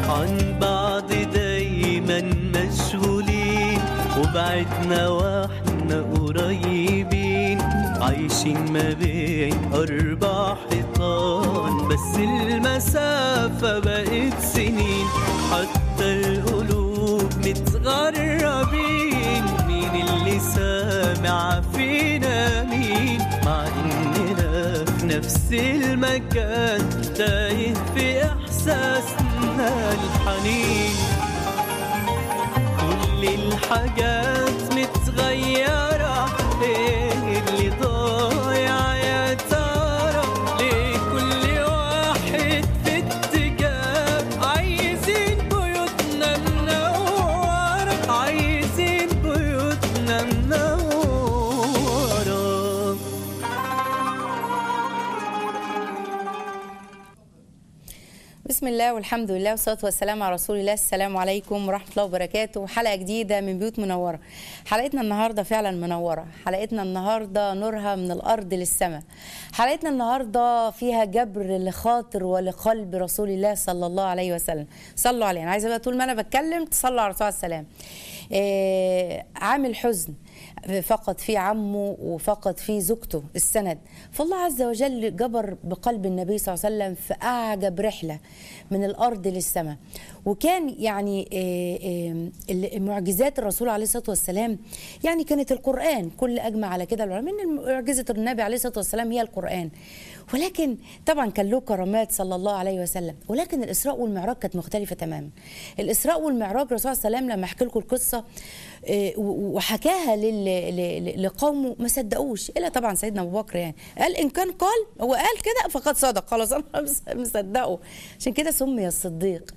عن بعض دايما مشغولين وبعدنا واحنا قريبين عايشين ما بين أربع حيطان بس المسافة بقت سنين حتى القلوب متغربين مين اللي سامع فينا مين مع إننا في نفس المكان تايه في إحساسنا الحنين كل الحاجات متغيرة ايه اللي ضايع يا ترى ليه كل واحد في اتجاه عايزين بيوتنا منورة عايزين بيوتنا منورة بسم الله والحمد لله والصلاة والسلام على رسول الله السلام عليكم ورحمة الله وبركاته حلقة جديدة من بيوت منورة حلقتنا النهاردة فعلا منورة حلقتنا النهاردة نورها من الأرض للسماء حلقتنا النهاردة فيها جبر لخاطر ولقلب رسول الله صلى الله عليه وسلم صلوا عليه أنا عايزة بقى طول ما أنا بتكلم تصلوا على الرسول عليه السلام آه عامل حزن فقد فيه عمه وفقد فيه زوجته السند فالله عز وجل جبر بقلب النبي صلى الله عليه وسلم في أعجب رحلة من الأرض للسماء وكان يعني آه، آه، معجزات الرسول عليه الصلاة والسلام يعني كانت القرآن كل أجمع على كده العلماء إن معجزة النبي عليه الصلاة والسلام هي القرآن ولكن طبعا كان له كرامات صلى الله عليه وسلم ولكن الإسراء والمعراج كانت مختلفة تماما الإسراء والمعراج الرسول صلى الله عليه وسلم لما أحكي لكم القصة آه، و- وحكاها لل- ل- ل- لقومه ما صدقوش الا طبعا سيدنا ابو بكر يعني قال ان كان قال هو قال كده فقد صدق خلاص انا مس- مصدقه عشان كده سمي الصديق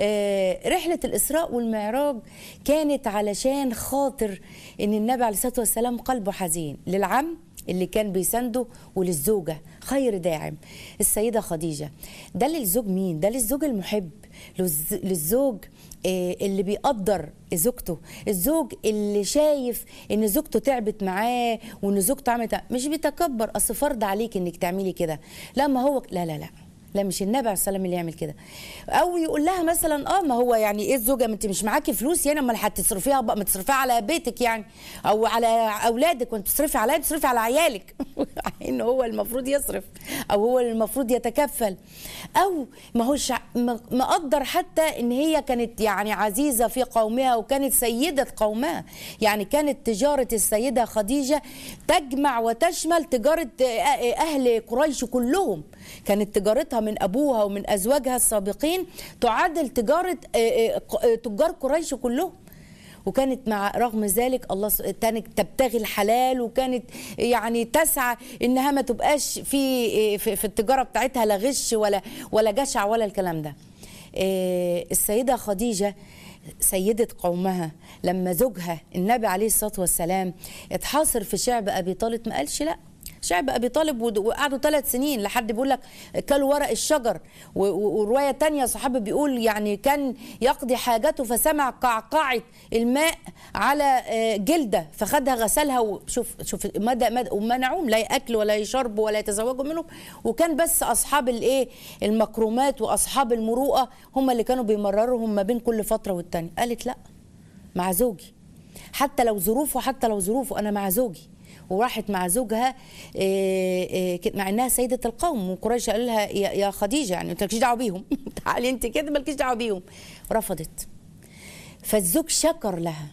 آه، رحله الاسراء والمعراج كانت علشان خاطر ان النبي عليه الصلاه والسلام قلبه حزين للعم اللي كان بيسنده وللزوجة خير داعم السيدة خديجة ده للزوج مين؟ ده للزوج المحب للز- للزوج آه، اللي بيقدر زوجته الزوج اللي شايف ان زوجته تعبت معاه وان زوجته عملت مش بيتكبر اصل فرض عليك انك تعملي كده لا ما هو لا لا لا لا مش النبي عليه السلام اللي يعمل كده او يقول لها مثلا اه ما هو يعني ايه الزوجه ما انت مش معاكي فلوس يعني امال هتصرفيها بقى ما تصرفيها على بيتك يعني او على اولادك وانت بتصرفي عليها تصرفي على عيالك ان هو المفروض يصرف او هو اللي المفروض يتكفل او ما هوش م- مقدر حتى ان هي كانت يعني عزيزه في قومها وكانت سيده قومها يعني كانت تجاره السيده خديجه تجمع وتشمل تجاره آه، اهل قريش كلهم كانت تجارتها من ابوها ومن ازواجها السابقين تعادل تجاره آه، آه، ق- آه، تجار قريش كلهم وكانت مع رغم ذلك الله س- كانت تبتغي الحلال وكانت يعني تسعى انها ما تبقاش في في, في التجاره بتاعتها لا غش ولا ولا جشع ولا الكلام ده. آه، السيده خديجه سيدة قومها لما زوجها النبي عليه الصلاة والسلام اتحاصر في شعب أبي طالب ما قالش لأ شعب ابي طالب ود- وقعدوا ثلاث سنين لحد بيقول لك كلوا ورق الشجر و- و- وروايه تانية صحابي بيقول يعني كان يقضي حاجته فسمع قعقعه الماء على آه، جلده فخدها غسلها وشوف شوف مدى مدى ومنعوهم لا ياكلوا ولا يشربوا ولا يتزوجوا منهم وكان بس اصحاب الايه المكرمات واصحاب المروءه هم اللي كانوا بيمررهم ما بين كل فتره والتانيه قالت لا مع زوجي حتى لو ظروفه حتى لو ظروفه انا مع زوجي وراحت مع زوجها إيه إيه كده- مع انها سيده القوم وقريش قال لها يا يا خديجه يعني انت مالكيش دعوه بيهم تعالي انت كده مالكيش دعوه بيهم رفضت فالزوج شكر لها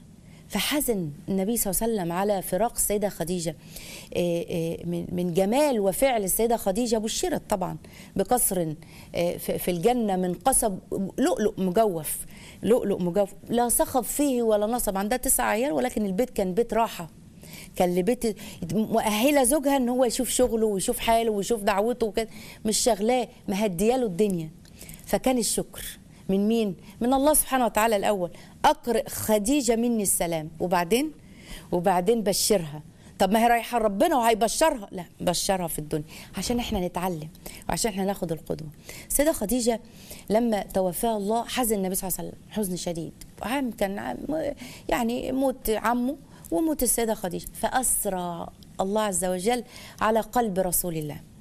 فحزن النبي صلى الله عليه وسلم على فراق السيدة خديجة إيه إيه من من جمال وفعل السيدة خديجة بشرت طبعا بقصر إيه في في الجنة من قصب لؤلؤ مجوف لؤلؤ مجوف لا صخب فيه ولا نصب عندها تسع عيال ولكن البيت كان بيت راحة كان لبيت مؤهله زوجها ان هو يشوف شغله ويشوف حاله ويشوف دعوته وكده مش شغلاه مهديه له الدنيا فكان الشكر من مين؟ من الله سبحانه وتعالى الاول اقرئ خديجه مني السلام وبعدين وبعدين بشرها طب ما هي رايحه ربنا وهيبشرها لا بشرها في الدنيا عشان احنا نتعلم وعشان احنا ناخد القدوه السيده خديجه لما توفاها الله حزن النبي صلى الله عليه وسلم حزن شديد عام كان عام يعني موت عمه وموت السيده خديجه فاسرى الله عز وجل على قلب رسول الله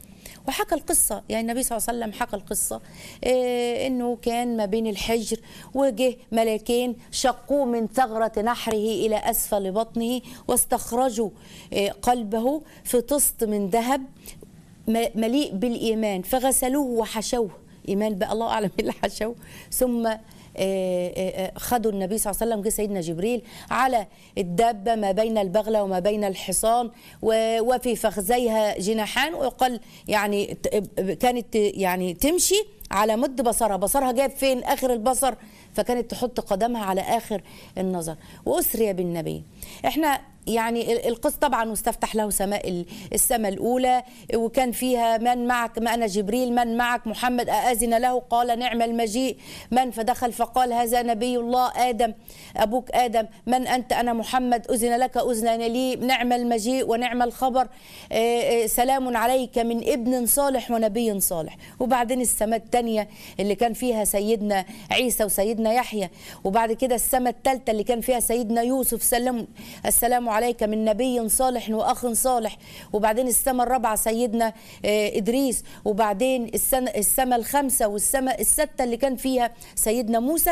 وحكى القصة يعني النبي صلى الله عليه وسلم حكى القصة إيه إنه كان ما بين الحجر وجه ملاكين شقوه من ثغرة نحره إلى أسفل بطنه واستخرجوا إيه قلبه في طست من ذهب م- مليء بالإيمان فغسلوه وحشوه إيمان بقى الله أعلم إيه اللي حشوه ثم آه، آه، آه، خدوا النبي صلى الله عليه وسلم جه سيدنا جبريل على الدابة ما بين البغلة وما بين الحصان و- وفي فخذيها جناحان ويقال يعني ت- كانت يعني تمشي على مد بصرها بصرها جايب فين آخر البصر فكانت تحط قدمها على آخر النظر وأسري بالنبي احنا يعني ال- القس طبعا واستفتح له سماء ال- السماء الأولى وكان فيها من معك ما أنا جبريل من معك محمد أأذن له قال نعم المجيء من فدخل فقال هذا نبي الله آدم أبوك آدم من أنت أنا محمد أذن لك أذن لي نعم المجيء ونعم الخبر آه، آه، سلام عليك من ابن صالح ونبي صالح وبعدين السماء الثانية اللي كان فيها سيدنا عيسى وسيدنا يحيى وبعد كده السماء الثالثة اللي كان فيها سيدنا يوسف سلم السلام عليك من نبي صالح وأخ صالح وبعدين السماء الرابعة سيدنا آه، إدريس وبعدين السنة السماء الخامسة والسماء الستة اللي كان فيها سيدنا موسى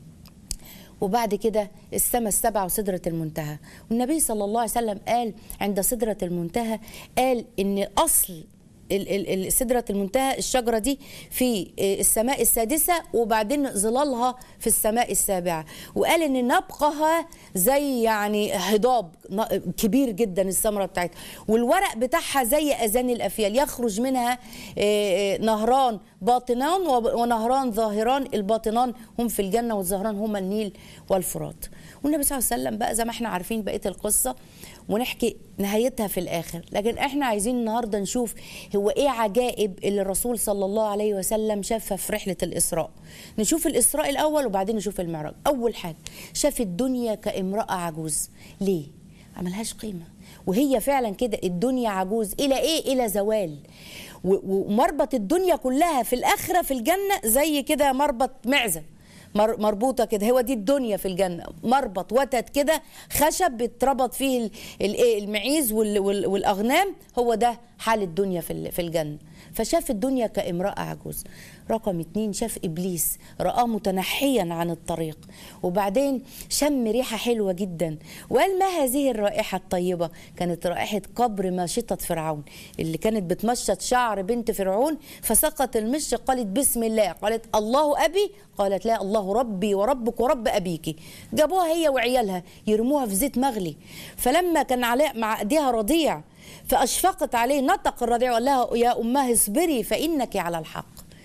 وبعد كده السماء السبعة وسدرة المنتهى والنبي صلى الله عليه وسلم قال عند سدرة المنتهى قال إن أصل ال- ال- ال- سدرة المنتهى الشجرة دي في السماء السادسة وبعدين ظلالها في السماء السابعة وقال ان نبقها زي يعني هضاب ن- كبير جدا الثمرة بتاعتها والورق بتاعها زي اذان الافيال يخرج منها آه، آه، نهران باطنان وب- ونهران ظاهران الباطنان هم في الجنة والظاهران هما النيل والفرات والنبي صلى الله عليه وسلم بقى زي ما احنا عارفين بقية القصة ونحكي نهايتها في الاخر لكن احنا عايزين النهارده نشوف هو ايه عجائب اللي الرسول صلى الله عليه وسلم شافها في رحله الاسراء نشوف الاسراء الاول وبعدين نشوف المعراج اول حاجه شاف الدنيا كامراه عجوز ليه عملهاش قيمه وهي فعلا كده الدنيا عجوز الى ايه الى زوال و- ومربط الدنيا كلها في الاخره في الجنه زي كده مربط معزه مر- مربوطه كده هو دي الدنيا في الجنه مربط وتد كده خشب بيتربط فيه ال- الايه المعيز وال- وال- والاغنام هو ده حال الدنيا في ال- في الجنه فشاف الدنيا كامراه عجوز رقم اتنين شاف ابليس رآه متنحيا عن الطريق وبعدين شم ريحه حلوه جدا وقال ما هذه الرائحه الطيبه كانت رائحه قبر ماشطه فرعون اللي كانت بتمشط شعر بنت فرعون فسقط المش قالت بسم الله قالت الله ابي قالت لا الله ربي وربك ورب ابيك جابوها هي وعيالها يرموها في زيت مغلي فلما كان عليها مع ايديها رضيع فاشفقت عليه نطق الرضيع وقال لها يا اماه اصبري فانك على الحق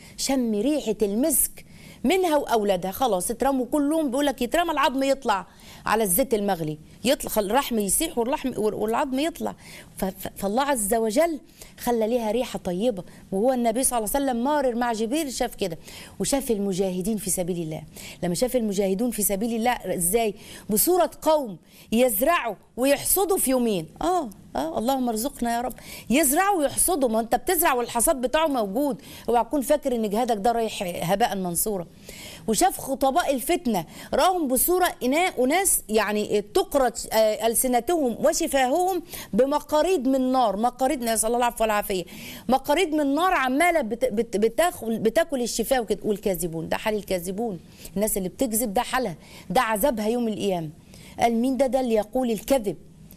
شم ريحه المسك منها واولادها خلاص اترموا كلهم بيقول لك يترمى العظم يطلع على الزيت المغلي يطلع خل- اللحم يسيح واللحم والعظم يطلع ف- ف- فالله عز وجل خلى ليها ريحه طيبه وهو النبي صلى الله عليه وسلم مارر مع جبريل شاف كده وشاف المجاهدين في سبيل الله لما شاف المجاهدون في سبيل الله ازاي بصوره قوم يزرعوا ويحصدوا في يومين اه اه اللهم ارزقنا يا رب يزرعوا ويحصدوا ما انت بتزرع والحصاد بتاعه موجود اوعى تكون فاكر ان جهادك ده رايح هباء منصورا وشاف خطباء الفتنه راهم بصوره إناء اناس يعني تقرط آه، السنتهم وشفاههم بمقاريض من نار مقاريض نسال الله العفو والعافيه مقاريض من نار عماله بت بت بتاكل بتاكل الشفاء وكده والكاذبون ده حال الكاذبون الناس اللي بتكذب ده حالها ده عذابها يوم القيامه قال مين ده ده اللي يقول الكذب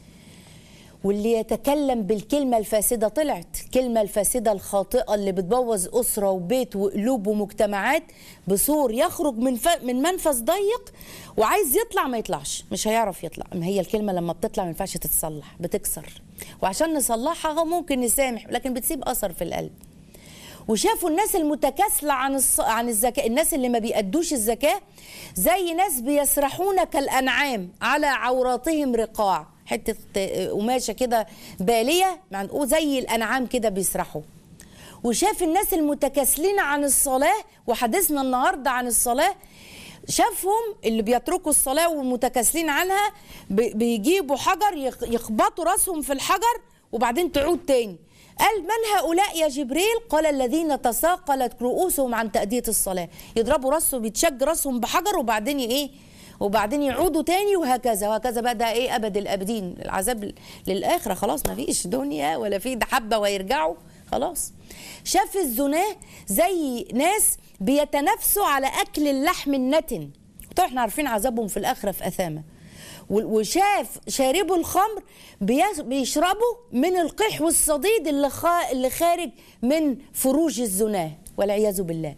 واللي يتكلم بالكلمة الفاسدة طلعت الكلمة الفاسدة الخاطئة اللي بتبوظ أسرة وبيت وقلوب ومجتمعات بصور يخرج من ف... من منفذ ضيق وعايز يطلع ما يطلعش مش هيعرف يطلع ما هي الكلمة لما بتطلع ما ينفعش تتصلح بتكسر وعشان نصلحها ممكن نسامح لكن بتسيب أثر في القلب وشافوا الناس المتكاسله عن الص... عن الزكاه الناس اللي ما بيأدوش الزكاه زي ناس بيسرحون كالانعام على عوراتهم رقاع حته قماشه كده باليه معنقول زي الانعام كده بيسرحوا وشاف الناس المتكاسلين عن الصلاه وحديثنا النهارده عن الصلاه شافهم اللي بيتركوا الصلاه والمتكاسلين عنها ب- بيجيبوا حجر يخ- يخبطوا راسهم في الحجر وبعدين تعود تاني قال من هؤلاء يا جبريل قال الذين تثاقلت رؤوسهم عن تأدية الصلاة يضربوا راسهم يتشج راسهم بحجر وبعدين ايه وبعدين يعودوا تاني وهكذا وهكذا بقى ده ايه ابد الابدين العذاب للاخره خلاص ما فيش دنيا ولا في ده حبه ويرجعوا خلاص شاف الزناه زي ناس بيتنافسوا على اكل اللحم النتن طبعا احنا عارفين عذابهم في الاخره في اثامه و- وشاف شاربوا الخمر بيس- بيشربوا من القيح والصديد اللي, خا اللي خارج من فروج الزناه والعياذ بالله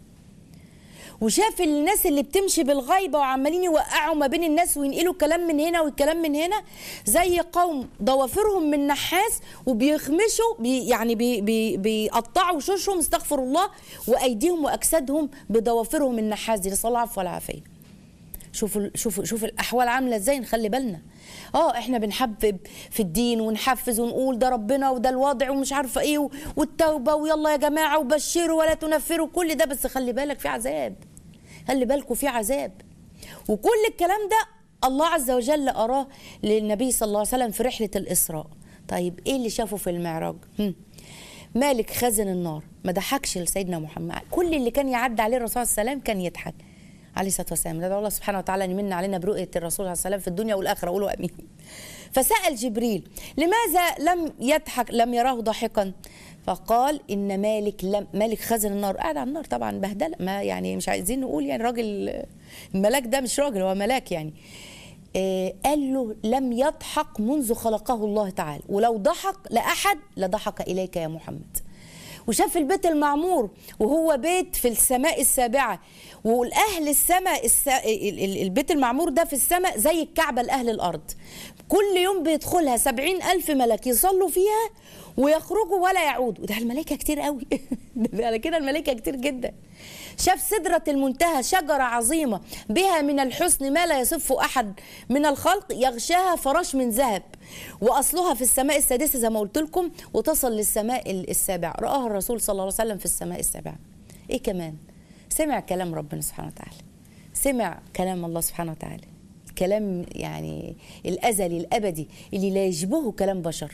وشاف الناس اللي بتمشي بالغيبة وعمالين يوقعوا ما بين الناس وينقلوا كلام من هنا والكلام من هنا زي قوم ضوافرهم من نحاس وبيخمشوا بي يعني بي بي بيقطعوا وشوشهم استغفر الله وايديهم واجسادهم بضوافرهم النحاس دي نسال الله العفو والعافيه شوفوا شوفوا شوفوا الاحوال عامله ازاي نخلي بالنا اه احنا بنحبب في الدين ونحفز ونقول ده ربنا وده الوضع ومش عارفه ايه و- والتوبه ويلا يا جماعه وبشروا ولا تنفروا كل ده بس خلي بالك في عذاب خلي بالكم في عذاب وكل الكلام ده الله عز وجل اراه للنبي صلى الله عليه وسلم في رحله الاسراء طيب ايه اللي شافه في المعراج هم. مالك خازن النار ما ضحكش لسيدنا محمد كل اللي كان يعدي عليه الرسول صلى الله عليه وسلم كان يضحك عليه الصلاه والسلام ندعو الله سبحانه وتعالى ان يمن علينا برؤيه الرسول صلى الله عليه وسلم في الدنيا والاخره قولوا امين فسال جبريل لماذا لم يضحك لم يراه ضاحكا فقال ان مالك لم مالك خزن النار قاعد على النار طبعا بهدله ما يعني مش عايزين نقول يعني راجل الملاك ده مش راجل هو ملاك يعني آه، قال له لم يضحك منذ خلقه الله تعالى ولو ضحك لأحد لضحك إليك يا محمد وشاف البيت المعمور وهو بيت في السماء السابعة والأهل السماء الس... ال- ال- البيت المعمور ده في السماء زي الكعبة لأهل الأرض كل يوم بيدخلها سبعين ألف ملك يصلوا فيها ويخرجوا ولا يعودوا ده الملائكة كتير قوي ده على كده الملائكة كتير جدا شاف سدرة المنتهى شجرة عظيمة بها من الحسن ما لا يصف أحد من الخلق يغشاها فراش من ذهب وأصلها في السماء السادسة زي ما قلت لكم وتصل للسماء ال- السابعة رآها الرسول صلى الله عليه وسلم في السماء السابعة إيه كمان سمع كلام ربنا سبحانه وتعالى سمع كلام الله سبحانه وتعالى كلام يعني الأزلي الأبدي اللي لا يشبهه كلام بشر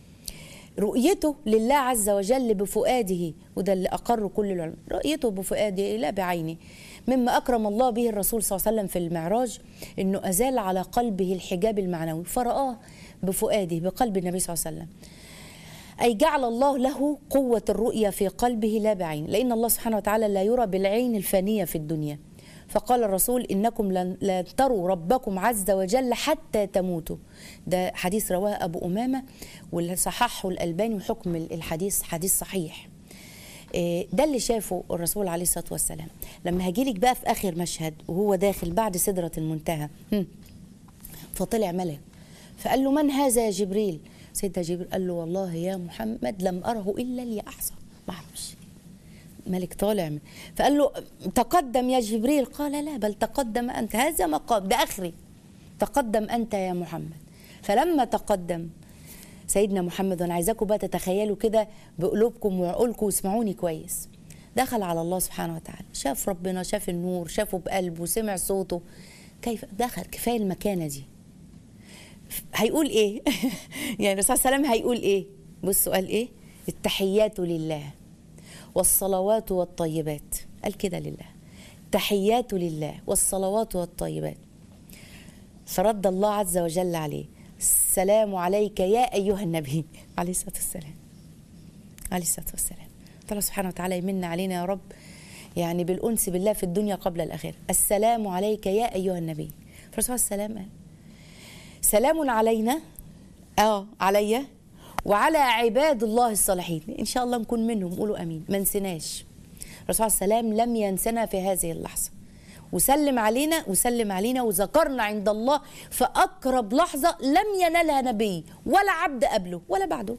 رؤيته لله عز وجل بفؤاده وده اللي أقر كل العلماء رؤيته بفؤاده لا بعينه مما أكرم الله به الرسول صلى الله عليه وسلم في المعراج أنه أزال على قلبه الحجاب المعنوي فرآه بفؤاده بقلب النبي صلى الله عليه وسلم أي جعل الله له قوة الرؤية في قلبه لا بعين لأن الله سبحانه وتعالى لا يرى بالعين الفانية في الدنيا فقال الرسول إنكم لن, لن تروا ربكم عز وجل حتى تموتوا ده حديث رواه أبو أمامة واللي صححه الألباني وحكم الحديث حديث صحيح إيه، ده اللي شافه الرسول عليه الصلاة والسلام لما هجيلك بقى في آخر مشهد وهو داخل بعد سدرة المنتهى هم، فطلع ملك فقال له من هذا يا جبريل سيدنا جبريل قال له والله يا محمد لم أره إلا ليحظى ما أعرفش ملك طالع من- فقال له تقدم يا جبريل قال لا بل تقدم أنت هذا مقام ده آخري تقدم أنت يا محمد فلما تقدم سيدنا محمد وانا عايزاكم بقى تتخيلوا كده بقلوبكم وعقولكم واسمعوني كويس دخل على الله سبحانه وتعالى شاف ربنا شاف النور شافه بقلبه سمع صوته كيف دخل كفايه المكانه دي هيقول ايه يعني الرسول صلى الله عليه وسلم هيقول ايه بصوا قال ايه التحيات لله والصلوات والطيبات قال كده لله تحيات لله والصلوات والطيبات فرد الله عز وجل عليه السلام عليك يا أيها النبي عليه الصلاة والسلام عليه الصلاة والسلام الله سبحانه وتعالى يمن علينا يا رب يعني بالأنس بالله في الدنيا قبل الآخرة السلام عليك يا أيها النبي فالرسول السلام قال سلام علينا اه عليا وعلى عباد الله الصالحين ان شاء الله نكون منهم قولوا امين ما نسيناش الرسول صلى الله عليه وسلم لم ينسنا في هذه اللحظه وسلم علينا وسلم علينا وذكرنا عند الله في اقرب لحظه لم ينالها نبي ولا عبد قبله ولا بعده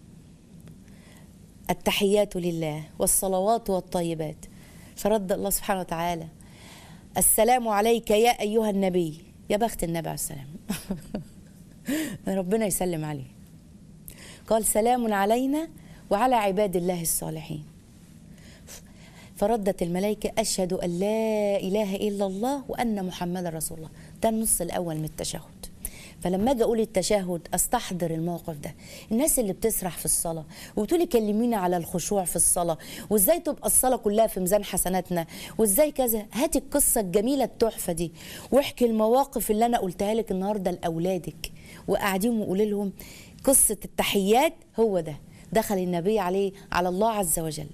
التحيات لله والصلوات والطيبات فرد الله سبحانه وتعالى السلام عليك يا ايها النبي يا بخت النبي عليه السلام ربنا يسلم عليه قال سلام علينا وعلى عباد الله الصالحين فردت الملائكة أشهد أن لا إله إلا الله وأن محمد رسول الله ده النص الأول من التشهد فلما اجي اقول التشهد استحضر الموقف ده الناس اللي بتسرح في الصلاه وتقولي كلمينا على الخشوع في الصلاه وازاي تبقى الصلاه كلها في ميزان حسناتنا وازاي كذا هاتي القصه الجميله التحفه دي واحكي المواقف اللي انا قلتها لك النهارده لاولادك وقاعدين وقولي لهم قصه التحيات هو ده دخل النبي عليه على الله عز وجل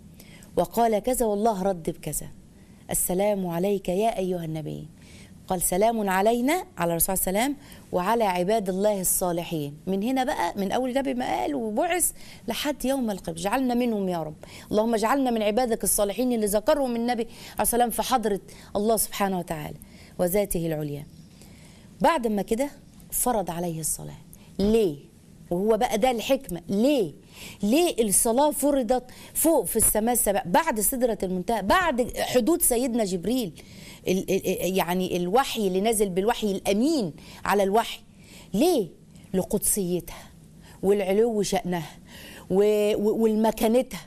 وقال كذا والله رد بكذا السلام عليك يا أيها النبي قال سلام علينا على الرسول صلى الله عليه وسلم وعلى عباد الله الصالحين من هنا بقى من أول النبي ما قال وبعث لحد يوم القيامة اجعلنا منهم يا رب اللهم اجعلنا من عبادك الصالحين اللي ذكرهم النبي عليه السلام في حضرة الله سبحانه وتعالى وذاته العليا بعد ما كده فرض عليه الصلاة ليه وهو بقى ده الحكمة ليه ليه الصلاة فرضت فوق في السماء السبع بعد سدرة المنتهى بعد حدود سيدنا جبريل ال- ال- يعني الوحي اللي نازل بالوحي الأمين على الوحي ليه لقدسيتها والعلو شأنها و- و- والمكانتها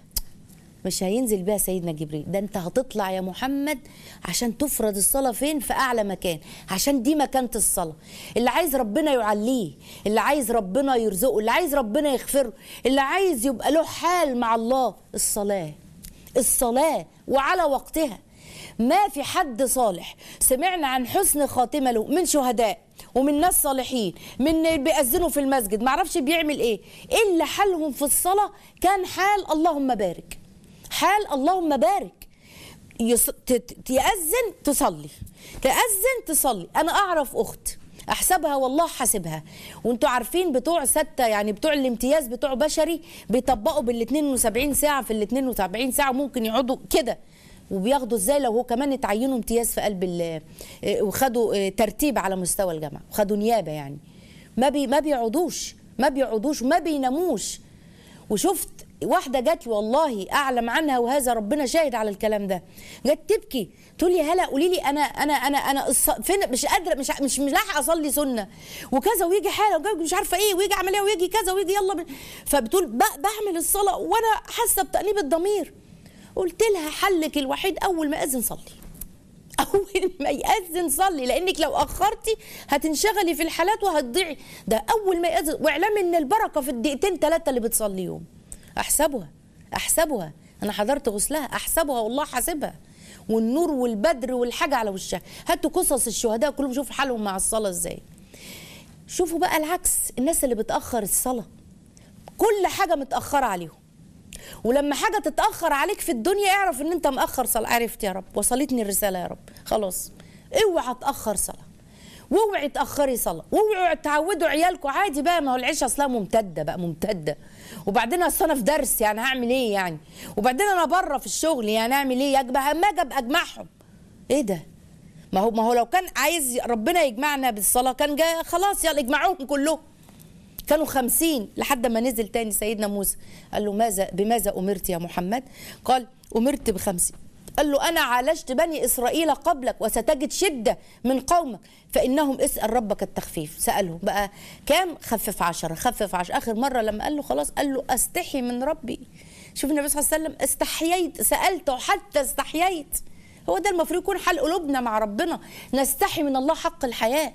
مش هينزل بيها سيدنا جبريل ده انت هتطلع يا محمد عشان تفرض الصلاة فين في أعلى مكان عشان دي مكانة الصلاة اللي عايز ربنا يعليه اللي عايز ربنا يرزقه اللي عايز ربنا يغفره اللي عايز يبقى له حال مع الله الصلاة الصلاة وعلى وقتها ما في حد صالح سمعنا عن حسن خاتمة له من شهداء ومن ناس صالحين من اللي بيأذنوا في المسجد معرفش بيعمل ايه الا حالهم في الصلاة كان حال اللهم بارك حال اللهم بارك يص... ت... ت- يأذن تصلي تأذن تصلي أنا أعرف أخت أحسبها والله حاسبها وانتوا عارفين بتوع ستة يعني بتوع الامتياز بتوع بشري بيطبقوا بال 72 ساعة في ال 72 ساعة ممكن يقعدوا كده وبياخدوا ازاي لو هو كمان اتعينوا امتياز في قلب ال اه، وخدوا اه، ترتيب على مستوى الجامعة وخدوا نيابة يعني ما بي ما بيقعدوش ما بيقعدوش ما بيناموش وشفت واحدة جات لي والله أعلم عنها وهذا ربنا شاهد على الكلام ده جت تبكي تقول لي هلا قولي لي أنا أنا أنا أنا الص- فين مش قادرة مش مش مش لاحقة أصلي سنة وكذا ويجي حالة وجاي مش عارفة إيه ويجي عملية ويجي كذا ويجي يلا بن... فبتقول ب- بعمل الصلاة وأنا حاسة بتأنيب الضمير قلت لها حلك الوحيد أول ما أذن صلي اول ما ياذن صلي لانك لو اخرتي هتنشغلي في الحالات وهتضيعي ده اول ما ياذن واعلمي ان البركه في الدقيقتين ثلاثه اللي بتصليهم احسبها احسبها انا حضرت غسلها احسبها والله حاسبها والنور والبدر والحاجه على وشها هاتوا قصص الشهداء كلهم شوفوا حالهم مع الصلاه ازاي شوفوا بقى العكس الناس اللي بتاخر الصلاه كل حاجه متاخره عليهم ولما حاجه تتاخر عليك في الدنيا اعرف ان انت مأخر صلاه عرفت يا رب وصلتني الرساله يا رب خلاص اوعى تاخر صلاه واوعي تاخري صلاه واوعوا تعودوا عيالكم عادي بقى ما هو العيشه اصلا ممتده بقى ممتده وبعدين اصل انا في درس يعني هعمل ايه يعني وبعدين انا بره في الشغل يعني اعمل ايه اجمع اما اجي أبقى اجمعهم ايه ده ما هو ما هو لو كان عايز ربنا يجمعنا بالصلاه كان جاي خلاص يلا اجمعوهم كلهم كانوا خمسين لحد ما نزل تاني سيدنا موسى قال له ماذا بماذا أمرت يا محمد قال أمرت بخمسين قال له أنا عالجت بني إسرائيل قبلك وستجد شدة من قومك فإنهم اسأل ربك التخفيف سألهم بقى كام خفف عشرة خفف عشرة آخر مرة لما قال له خلاص قال له أستحي من ربي شوف النبي صلى الله عليه وسلم استحييت سألته حتى استحييت هو ده المفروض يكون حال قلوبنا مع ربنا نستحي من الله حق الحياه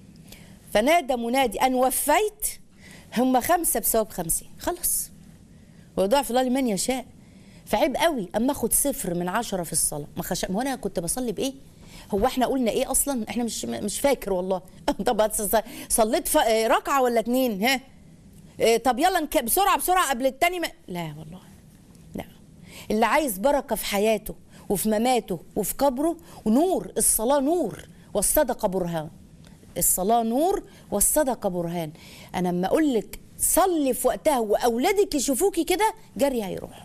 فنادى منادي أن وفيت هم خمسة بثواب خمسين خلاص ويضاعف الله لمن يشاء فعيب قوي اما اخد صفر من عشرة في الصلاة ما خش... ما هو انا كنت بصلي بايه هو احنا قلنا ايه اصلا احنا مش مش فاكر والله طب هتص- صليت ف... آه، ركعة ولا اتنين ها آه، طب يلا نك... بسرعة بسرعة قبل التاني ما... لا والله لا اللي عايز بركة في حياته وفي مماته وفي قبره نور الصلاة نور والصدقة برهان الصلاة نور والصدقة برهان أنا لما أقول لك صلي في وقتها وأولادك يشوفوكي كده جري هيروح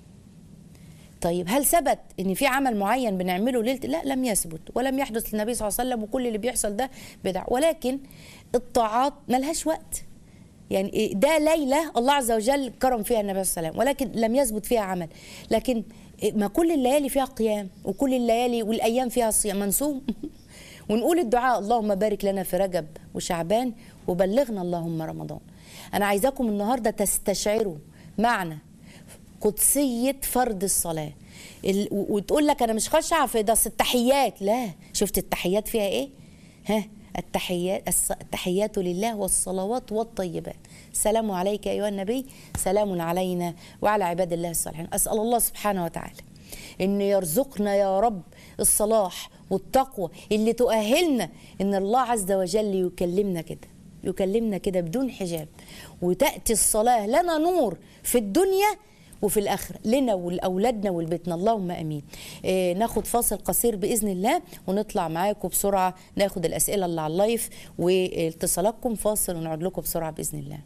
طيب هل ثبت ان في عمل معين بنعمله ليله لا لم يثبت ولم يحدث للنبي صلى الله عليه وسلم وكل اللي بيحصل ده بدع ولكن الطاعات ملهاش وقت يعني إيه ده ليله الله عز وجل كرم فيها النبي صلى الله عليه وسلم ولكن لم يثبت فيها عمل لكن إيه ما كل الليالي فيها قيام وكل الليالي والايام فيها صيام منصوم ونقول الدعاء اللهم بارك لنا في رجب وشعبان وبلغنا اللهم رمضان انا عايزاكم النهارده تستشعروا معنى قدسية فرض الصلاة ال- و- وتقول لك أنا مش خاشعة في ده أصل التحيات لا شفت التحيات فيها إيه؟ ها التحيات الص- التحيات لله والصلوات والطيبات سلام عليك أيها النبي سلام علينا وعلى عباد الله الصالحين أسأل الله سبحانه وتعالى إن يرزقنا يا رب الصلاح والتقوى اللي تؤهلنا إن الله عز وجل يكلمنا كده يكلمنا كده بدون حجاب وتاتي الصلاه لنا نور في الدنيا وفي الاخره لنا ولاولادنا ولبيتنا اللهم امين آه ناخد فاصل قصير باذن الله ونطلع معاكم بسرعه ناخد الاسئله اللي على اللايف واتصالاتكم فاصل ونقعد لكم بسرعه باذن الله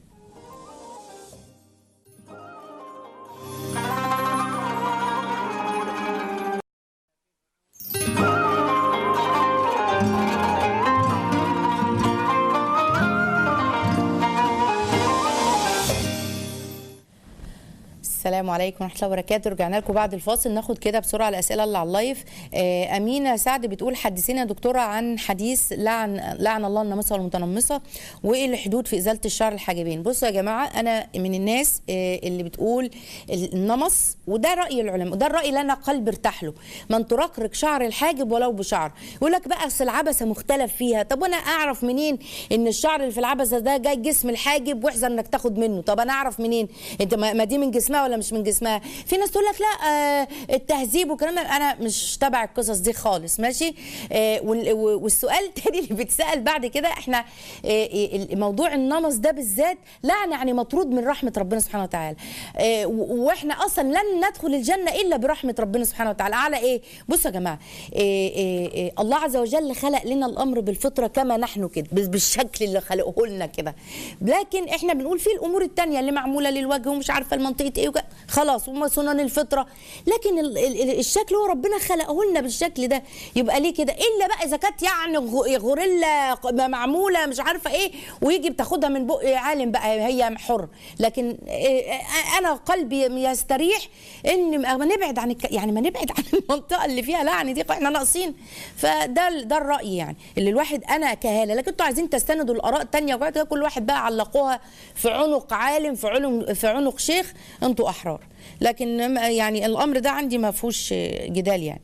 السلام عليكم ورحمه الله وبركاته رجعنا لكم بعد الفاصل ناخد كده بسرعه الاسئله اللي على اللايف آه، امينه سعد بتقول حدثينا يا دكتوره عن حديث لعن لعن الله النامصه والمتنمصه وايه الحدود في ازاله الشعر الحاجبين بصوا يا جماعه انا من الناس آه، اللي بتقول النمص وده راي العلماء وده الراي اللي انا قلبي ارتاح له من ترقرق شعر الحاجب ولو بشعر يقول لك بقى اصل العبسه مختلف فيها طب وانا اعرف منين ان الشعر اللي في العبسه ده جاي جسم الحاجب واحذر انك تاخد منه طب انا اعرف منين انت ما ما دي من جسمها ولا مش من جسمها في ناس تقول لك لا آه التهذيب والكلام ده انا مش تبع القصص دي خالص ماشي آه وال- والسؤال التاني اللي بيتسال بعد كده احنا آه آه، موضوع النمص ده بالذات لعن يعني مطرود من رحمه ربنا سبحانه وتعالى آه و- واحنا اصلا لن ندخل الجنه الا برحمه ربنا سبحانه وتعالى على ايه بصوا يا جماعه آه آه آه الله عز وجل خلق لنا الامر بالفطره كما نحن كده بال- بالشكل اللي خلقه لنا كده لكن احنا بنقول في الامور التانية اللي معموله للوجه ومش عارفه المنطقه ايه وك- خلاص هم سنن الفطره لكن ال- ال- الشكل هو ربنا خلقه لنا بالشكل ده يبقى ليه كده الا بقى اذا كانت يعني غ- غوريلا ق- معموله مش عارفه ايه ويجي بتاخدها من بق عالم بقى هي حر لكن إيه، انا قلبي يستريح ان ما نبعد عن الك... يعني ما نبعد عن المنطقه اللي فيها لعن دي احنا ناقصين فده ال- ده الراي يعني اللي الواحد انا كهاله لكن انتوا عايزين تستندوا الاراء التانية وبعد كده كل واحد بقى علقوها في عنق عالم في عنق في عنق شيخ انتوا احرار لكن ما- يعني الامر ده عندي ما فيهوش جدال يعني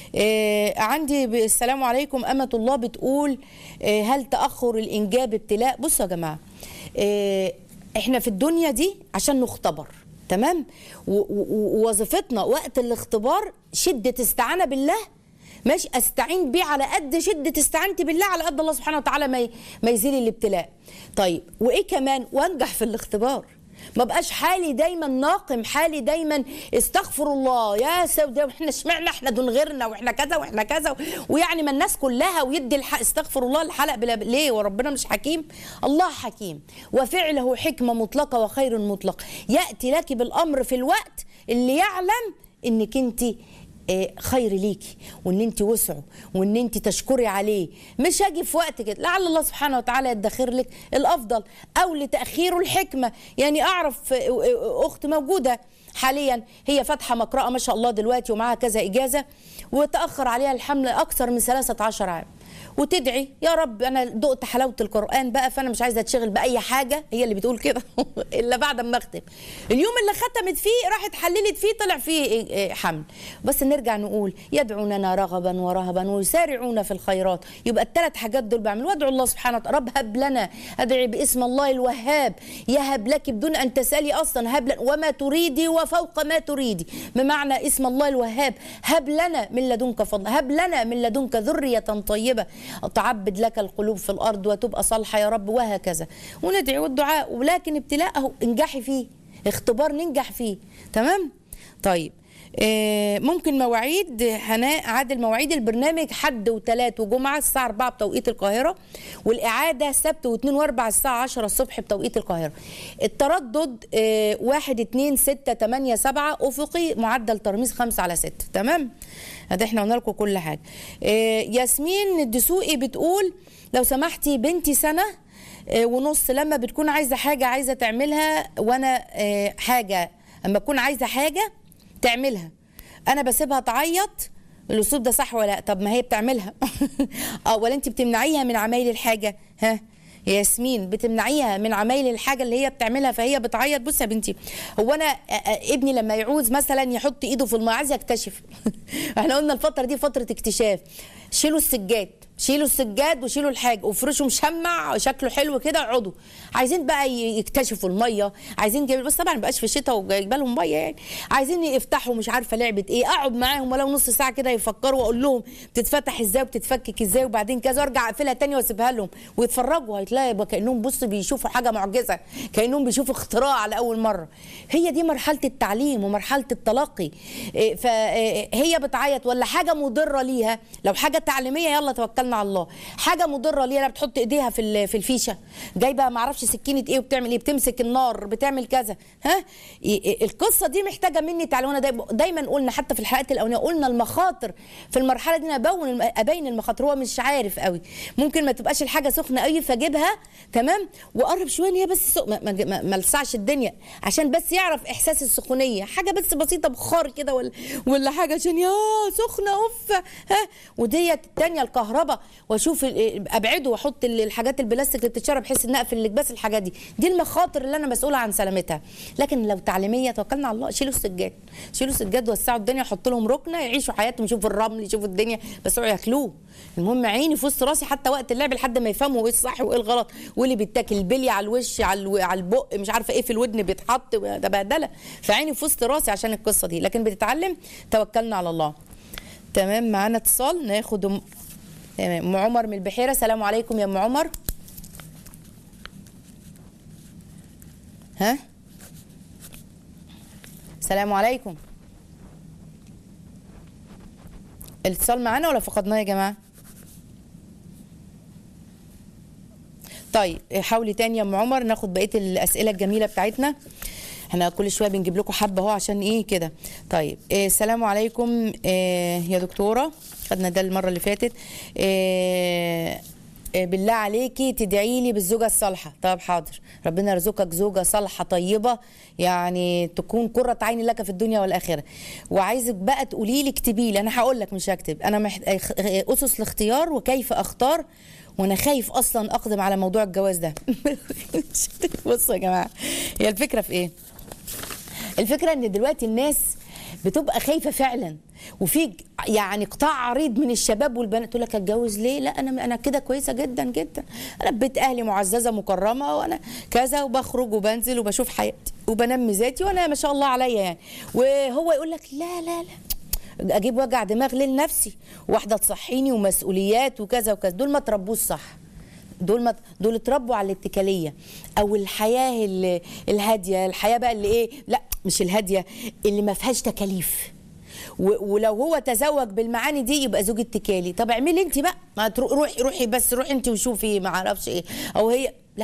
آه عندي ب- السلام عليكم أمة الله بتقول آه هل تأخر الإنجاب ابتلاء بصوا يا جماعة آه احنا في الدنيا دي عشان نختبر تمام و- و- ووظيفتنا وقت الاختبار شدة استعانة بالله ماشي استعين بيه على قد شده استعانتي بالله على قد الله سبحانه وتعالى ما ي- ما يزيل الابتلاء طيب وايه كمان وانجح في الاختبار ما بقاش حالي دايما ناقم حالي دايما استغفر الله يا سوداء واحنا اشمعنا احنا دون غيرنا واحنا كذا واحنا كذا ويعني ما الناس كلها ويدي الحق استغفر الله الحلق بلا ليه وربنا مش حكيم الله حكيم وفعله حكمه مطلقه وخير مطلق ياتي لك بالامر في الوقت اللي يعلم انك انت آه، خير ليكي وان انت وسعه وان انت تشكري عليه مش هاجي في وقت كده لعل الله سبحانه وتعالى يدخر لك الافضل او لتاخيره الحكمه يعني اعرف آه، آه، اخت موجوده حاليا هي فاتحه مقرأة ما شاء الله دلوقتي ومعاها كذا اجازه وتاخر عليها الحمل اكثر من 13 عام وتدعي يا رب انا دقت حلاوه القران بقى فانا مش عايزه اتشغل باي حاجه هي اللي بتقول كده الا بعد ما اختم اليوم اللي ختمت فيه راحت حللت فيه طلع فيه إيه إيه حمل بس نرجع نقول يدعوننا رغبا ورهبا ويسارعون في الخيرات يبقى الثلاث حاجات دول بعمل وادعو الله سبحانه وتعالى رب هب لنا ادعي باسم الله الوهاب يهب لك بدون ان تسالي اصلا هب لنا وما تريدي وفوق ما تريدي بمعنى اسم الله الوهاب هب لنا من لدنك فضل هب لنا من لدنك ذريه طيبه تعبد لك القلوب في الارض وتبقى صالحه يا رب وهكذا وندعي والدعاء ولكن ابتلاء اهو انجحي فيه اختبار ننجح فيه تمام طيب آه، ممكن مواعيد هناء عادل مواعيد البرنامج حد وثلاث وجمعه الساعه 4 بتوقيت القاهره والاعاده سبت واثنين واربع الساعه 10 الصبح بتوقيت القاهره التردد 1 2 6 8 7 افقي معدل ترميز 5 على 6 تمام ادي احنا قلنا لكم كل حاجه آه، ياسمين الدسوقي بتقول لو سمحتي بنتي سنه آه، ونص لما بتكون عايزه حاجه عايزه تعملها وانا آه، حاجه اما اكون عايزه حاجه تعملها انا بسيبها تعيط الاسلوب ده صح ولا لا طب ما هي بتعملها اه ولا انت بتمنعيها من عمايل الحاجه ها يا ياسمين بتمنعيها من عمايل الحاجه اللي هي بتعملها فهي بتعيط بصي يا بنتي هو انا آه، آه، ابني لما يعوز مثلا يحط ايده في الماء عايز يكتشف احنا قلنا الفتره دي فتره اكتشاف شيلوا السجاد شيلوا السجاد وشيلوا الحاجه وافرشوا مشمع شكله حلو كده اقعدوا عايزين بقى ي- يكتشفوا الميه عايزين جايب بس طبعا مبقاش في الشتاء وجايبه لهم ميه يعني عايزين يفتحوا مش عارفه لعبه ايه اقعد معاهم ولو نص ساعه كده يفكروا واقول لهم بتتفتح ازاي وبتتفكك ازاي وبعدين كذا وارجع اقفلها تاني واسيبها لهم ويتفرجوا هتلاقي يبقى كانهم بص بيشوفوا حاجه معجزه كانهم بيشوفوا اختراع لاول مره هي دي مرحله التعليم ومرحله التلقي إيه، فهي بتعيط ولا حاجه مضره ليها لو حاجه تعليميه يلا توكلنا على الله حاجه مضره ليها لا بتحط ايديها في ال- في الفيشه جايبه ما اعرفش سكينه ايه وبتعمل ايه بتمسك النار بتعمل كذا ها ي- ي- القصه دي محتاجه مني تعليمنا دايما دايما قلنا حتى في الحلقات الاولانيه قلنا المخاطر في المرحله دي انا ابون الم- ابين المخاطر هو مش عارف قوي ممكن ما تبقاش الحاجه سخنه قوي فاجيبها تمام وقرب شويه إن هي بس سخ... ما, ما, ما, ما لسعش الدنيا عشان بس يعرف احساس السخونيه حاجه بس بسيطه بخار كده ولا ولا حاجه عشان يا سخنه اوف ها وديت الثانيه الكهرباء واشوف ال- ابعده واحط ال- الحاجات البلاستيك اللي بتتشرب بحيث ان اقفل الاكباس الحاجات دي دي المخاطر اللي انا مسؤوله عن سلامتها لكن لو تعليميه توكلنا على الله شيلوا السجاد شيلوا السجاد وسعوا الدنيا حطوا لهم ركنه يعيشوا حياتهم يشوفوا الرمل يشوفوا الدنيا بس اوعوا ياكلوه المهم عيني في وسط راسي حتى وقت اللعب لحد ما يفهموا ايه الصح وايه الغلط واللي بيتاكل البلي على الوش على الو... على البق مش عارفه ايه في الودن بيتحط ده بهدله فعيني في وسط راسي عشان القصه دي لكن بتتعلم توكلنا على الله تمام معانا اتصال ناخد ام تمام ام عمر من البحيره سلام عليكم يا ام عمر ها السلام عليكم الاتصال معانا ولا فقدناه يا جماعه طيب حاولي تاني يا ام عمر ناخد بقيه الاسئله الجميله بتاعتنا احنا كل شويه بنجيب لكم حبه اهو عشان ايه كده طيب إيه السلام عليكم إيه يا دكتوره خدنا ده المره اللي فاتت إيه إيه بالله عليكي تدعي لي بالزوجه الصالحه طب حاضر ربنا يرزقك زوجه صالحه طيبه يعني تكون قره عين لك في الدنيا والاخره وعايزك بقى تقولي لي اكتبي لي انا هقول لك مش هكتب انا محت... اسس الاختيار وكيف اختار وانا خايف اصلا اقدم على موضوع الجواز ده بصوا يا جماعه هي الفكره في ايه الفكره ان دلوقتي الناس بتبقى خايفه فعلا وفي يعني قطاع عريض من الشباب والبنات تقول لك اتجوز ليه لا انا انا كده كويسه جدا جدا انا بيت اهلي معززه مكرمه وانا كذا وبخرج وبنزل وبشوف حياتي وبنمي ذاتي وانا ما شاء الله عليا يعني وهو يقول لك لا لا لا اجيب وجع دماغ ليه لنفسي واحده تصحيني ومسؤوليات وكذا وكذا دول ما تربوش صح دول ما دول اتربوا على الاتكاليه او الحياه ال- الهاديه الحياه بقى اللي ايه لا مش الهاديه اللي ما فيهاش تكاليف و- ولو هو تزوج بالمعاني دي يبقى زوج اتكالي طب اعملي انت بقى ما ترو- روحي روحي بس روحي انت وشوفي ما اعرفش ايه او هي لا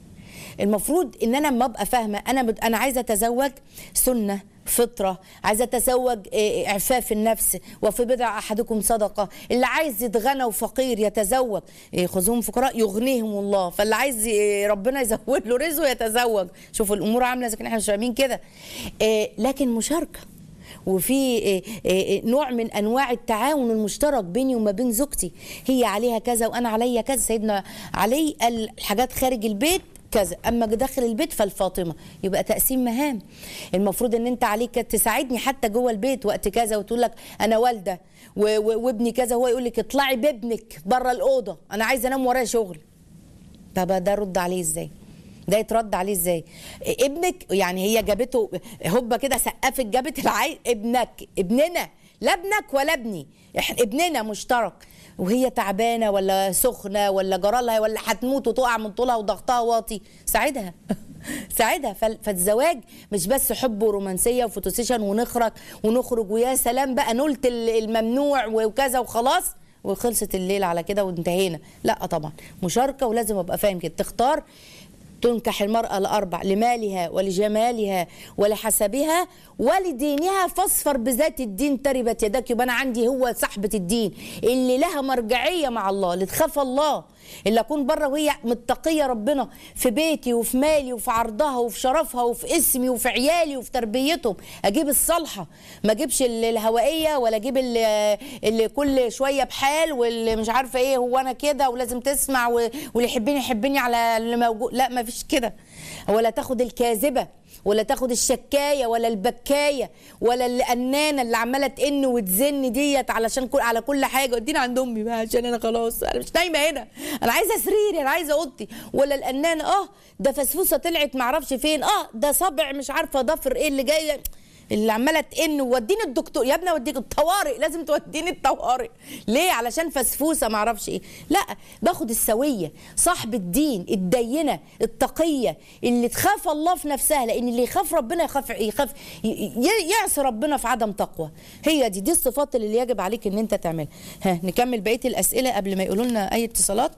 المفروض ان انا لما ابقى فاهمه انا بد... انا عايزه اتزوج سنه فطره عايزه اتزوج إيه، اعفاف النفس وفي بضع احدكم صدقه اللي عايز يتغنى وفقير يتزوج إيه، خذوهم فقراء يغنيهم الله فاللي عايز ي- ربنا يزود له رزقه يتزوج شوفوا الامور عامله زي كده احنا مش فاهمين كده إيه، لكن مشاركه وفي إيه إيه نوع من انواع التعاون المشترك بيني وما بين زوجتي هي عليها كذا وانا عليا كذا سيدنا علي قال الحاجات خارج البيت كذا اما داخل البيت فالفاطمه يبقى تقسيم مهام المفروض ان انت عليك تساعدني حتى جوه البيت وقت كذا وتقول لك انا والده و- و- وابني كذا هو يقول لك اطلعي بابنك بره الاوضه انا عايزه انام ورايا شغل طب ده رد عليه ازاي ده يترد عليه ازاي ابنك يعني هي جابته هوبا كده سقفت جابت العيل ابنك ابننا لا ابنك ولا ابني احنا ابننا مشترك وهي تعبانه ولا سخنه ولا جرالها ولا هتموت وتقع من طولها وضغطها واطي ساعدها ساعدها فال- فالزواج مش بس حب ورومانسيه وفوتوسيشن ونخرج ونخرج ويا سلام بقى نلت ال- الممنوع وكذا وخلاص وخلصت الليله على كده وانتهينا لا طبعا مشاركه ولازم ابقى فاهم كده تختار تنكح المرأة لأربع لمالها ولجمالها ولحسبها ولدينها فاصفر بذات الدين تربت يدك يبقى أنا عندي هو صاحبة الدين اللي لها مرجعية مع الله اللي تخاف الله اللي أكون بره وهي متقية ربنا في بيتي وفي مالي وفي عرضها وفي شرفها وفي اسمي وفي عيالي وفي تربيتهم أجيب الصالحة ما أجيبش ال- الهوائية ولا أجيب اللي, اللي كل شوية بحال واللي مش عارفة إيه هو أنا كده ولازم تسمع و- واللي يحبني يحبني على اللي موجود لا ما فيش كده ولا تاخد الكاذبة ولا تاخد الشكايه ولا البكايه ولا القنانه اللي عماله تئن وتزن ديت علشان كل على كل حاجه وديني عند امي بقى عشان انا خلاص انا مش نايمه هنا انا عايزه سريري انا عايزه اوضتي ولا القنانه اه ده فسفوسه طلعت معرفش فين اه ده صبع مش عارفه ضفر ايه اللي جاي اللي عماله تئن ووديني الدكتور يا ابني اوديك الطوارئ لازم توديني الطوارئ ليه علشان فسفوسه ما اعرفش ايه لا باخد السويه صاحب الدين الدينه التقيه اللي تخاف الله في نفسها لان اللي يخاف ربنا يخاف يخاف ي- ي- يعصي ربنا في عدم تقوى هي دي دي الصفات اللي يجب عليك ان انت تعملها ها نكمل بقيه الاسئله قبل ما يقولوا لنا اي اتصالات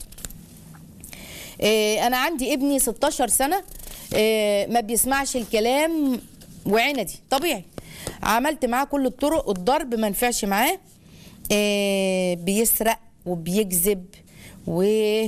إيه، انا عندي ابني 16 سنه إيه، ما بيسمعش الكلام وعندي طبيعي عملت معاه كل الطرق الضرب ما نفعش معاه إيه، بيسرق وبيكذب و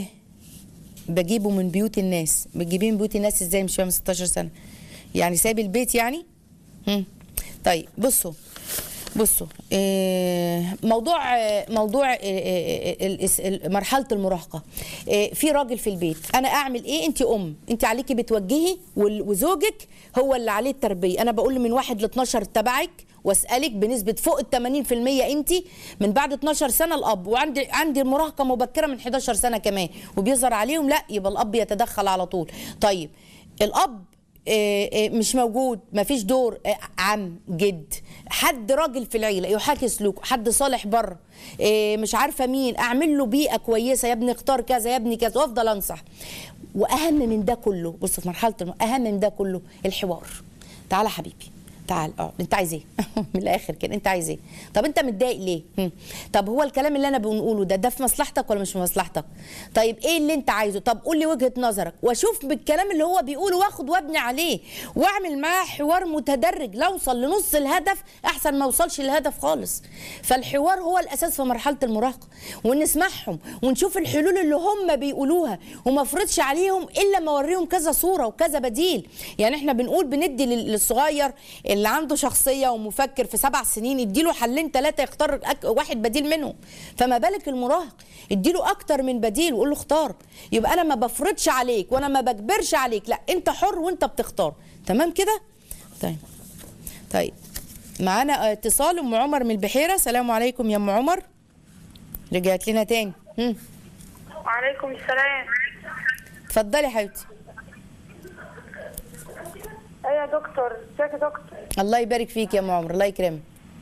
بجيبه من بيوت الناس بتجيبيه من بيوت الناس ازاي مش فاهم 16 سنه يعني سايب البيت يعني هم. طيب بصوا بصوا آه، موضوع آه، موضوع آه، آه، الإس- ال- مرحله المراهقه آه، في راجل في البيت انا اعمل ايه انت ام انت عليكي بتوجهي وال- وزوجك هو اللي عليه التربيه انا بقول من واحد ل 12 تبعك واسالك بنسبه فوق ال 80% انت من بعد 12 سنه الاب وعندي عندي مراهقه مبكره من 11 سنه كمان وبيظهر عليهم لا يبقى الاب يتدخل على طول طيب الاب آه، آه، مش موجود مفيش دور آه، عم جد حد راجل في العيله يحاكي سلوكه حد صالح بره آه، مش عارفه مين اعمل له بيئه كويسه يا ابني اختار كذا يا ابني كذا وافضل انصح واهم من ده كله بص في مرحله الم... اهم من ده كله الحوار تعالى حبيبي تعال اه انت عايز ايه من الاخر كده انت عايز ايه طب انت متضايق ليه هم. طب هو الكلام اللي انا بنقوله ده ده في مصلحتك ولا مش في مصلحتك طيب ايه اللي انت عايزه طب قول لي وجهة نظرك واشوف بالكلام اللي هو بيقوله واخد وابني عليه واعمل معاه حوار متدرج لا اوصل لنص الهدف احسن ما اوصلش للهدف خالص فالحوار هو الاساس في مرحله المراهقه ونسمعهم ونشوف الحلول اللي هم بيقولوها وما افرضش عليهم الا ما اوريهم كذا صوره وكذا بديل يعني احنا بنقول بندي لل- للصغير اللي عنده شخصيه ومفكر في سبع سنين اديله حلين ثلاثه يختار أك- واحد بديل منهم فما بالك المراهق اديله اكتر من بديل وقول له اختار يبقى انا ما بفرضش عليك وانا ما بجبرش عليك لا انت حر وانت بتختار تمام كده طيب طيب معانا اتصال ام عمر من البحيره السلام عليكم يا ام عمر رجعت لنا تاني هم. وعليكم السلام اتفضلي يا حبيبتي ايه يا دكتور ازيك يا دكتور الله يبارك فيك يا ام عمر الله يكرمك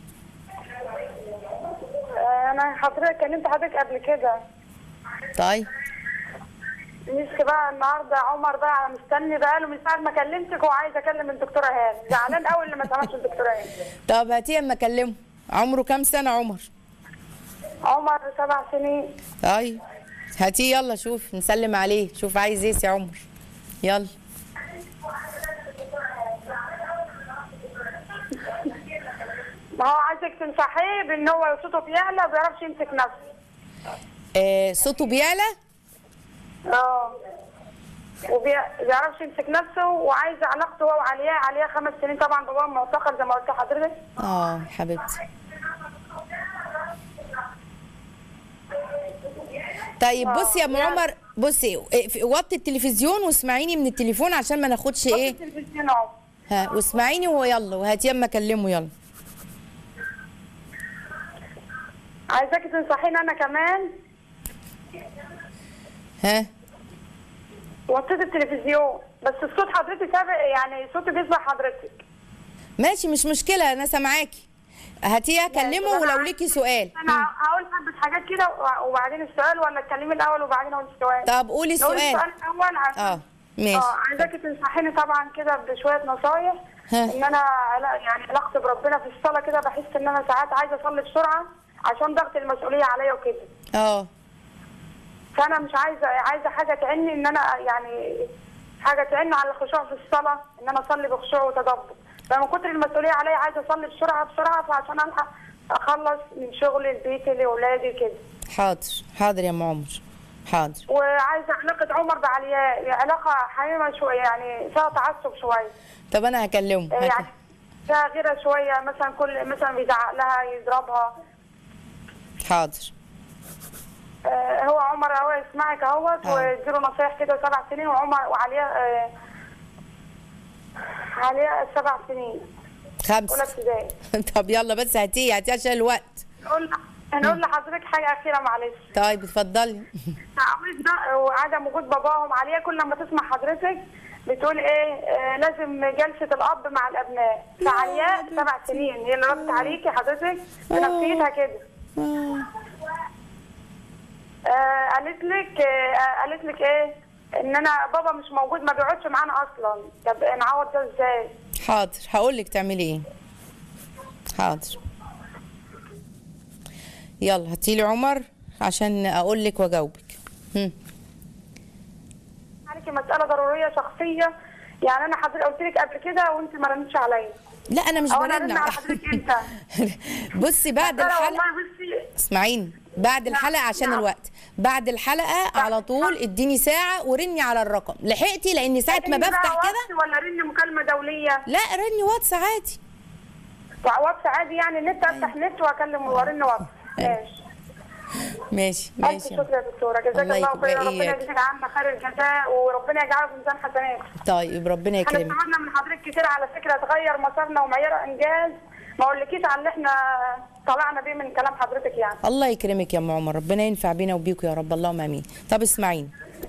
آه، انا حضرتك كلمت حضرتك قبل كده طيب نفسي بقى النهارده عمر بقى مستني بقى له من ساعه ما كلمتك وعايز اكلم الدكتوره هاني زعلان قوي اللي ما سمعش الدكتوره هاني طب هاتيه اما اكلمه عمره كام سنه عمر عمر سبع سنين طيب هاتيه يلا شوف نسلم عليه شوف عايز ايه يا عمر يلا ما هو عايزك تنصحيه بان هو صوته بيعلى وما بيعرفش يمسك نفسه آه صوته بيعلى اه وما بيعرفش يمسك نفسه وعايز علاقته هو وعليا عليا خمس سنين طبعا باباه معتقل زي ما قلت لحضرتك اه حبيبتي طيب بصي يا ام عمر بصي إيه، في- وطي التلفزيون واسمعيني من التليفون عشان ما ناخدش ايه التلفزيون اهو ها واسمعيني ويلا وهاتيه اما اكلمه يلا عايزاكي تنصحيني انا كمان ها وطيت التلفزيون بس الصوت حضرتك سابق يعني صوتي بيسمع حضرتك ماشي مش مشكله انا سامعاكي هاتيه اكلمه ولو ليكي سؤال انا هقول حبه حاجات كده وبعدين السؤال ولا اتكلمي الاول وبعدين اقول السؤال طب قولي نقول السؤال السؤال الاول عشان اه ماشي اه عايزاكي تنصحيني طبعا كده بشويه نصايح ها. ان انا لا يعني علاقتي بربنا في الصلاه كده بحس ان انا ساعات عايزه اصلي بسرعه عشان ضغط المسؤوليه عليا وكده اه فانا مش عايزه عايزه حاجه تعني ان انا يعني حاجه تعني على الخشوع في الصلاه ان انا اصلي بخشوع وتدبر فمن كتر المسؤوليه عليا عايزه اصلي بسرعه بسرعه فعشان الحق اخلص من شغل البيت لاولادي كده حاضر حاضر يا ام عمر حاضر وعايزه علاقه عمر بعلياء علاقه حميمه شويه يعني فيها تعصب شويه طب انا هكلمه يعني هك... فيها غيره شويه مثلا كل مثلا بيزعق لها يضربها حاضر آه، هو عمر اهو يسمعك اهوت آه. واديله نصايح كده سبع سنين وعمر وعلياء آه، عليها سبع سنين اولى خمسة ابتدائي طب يلا بس هاتيه هاتيه عشان الوقت نقول هنقول لحضرتك حاجه اخيره معلش طيب اتفضلي تعويض ده وعدم وجود باباهم عليها كل لما تسمع حضرتك بتقول ايه آه لازم جلسه الاب مع الابناء فعلياء سبع سنين هي اللي ردت عليكي حضرتك بنفسيتها كده آه قالت لك آه قالت لك ايه ان انا بابا مش موجود ما بيقعدش معانا اصلا طب نعوض ده ازاي حاضر هقول لك تعملي ايه حاضر يلا هاتيلي عمر عشان اقول لك واجاوبك هم. عليكي مساله ضروريه شخصيه يعني انا حضرتك قلت لك قبل كده وانت ما رنتش عليا لا انا مش او انا برن رن على حضرتك امتى بصي بعد انا الحلقه والله بصي اسمعيني بعد الحلقه عشان نعم. الوقت بعد الحلقه على طول اديني ساعه ورني على الرقم لحقتي لان ساعه ما رن بقى بفتح كده واتس ولا رن مكالمه دوليه لا رني واتس عادي واتس عادي يعني نت افتح نت واكلم وارن واتس ماشي ماشي الف ماشي شكر يا دكتوره جزاك الله الله يكرمك خير ربنا إياك. يجزيك عنا خير الجزاء وربنا يجعله في ميزان حسناتك طيب ربنا احنا يكرمك استفدنا من حضرتك كتير على فكره تغير مسارنا ومعيار انجاز ما اقولكيش على اللي احنا طلعنا بيه من كلام حضرتك يعني الله يكرمك يا ام عمر ربنا ينفع بينا وبيكم يا رب اللهم امين طب اسمعيني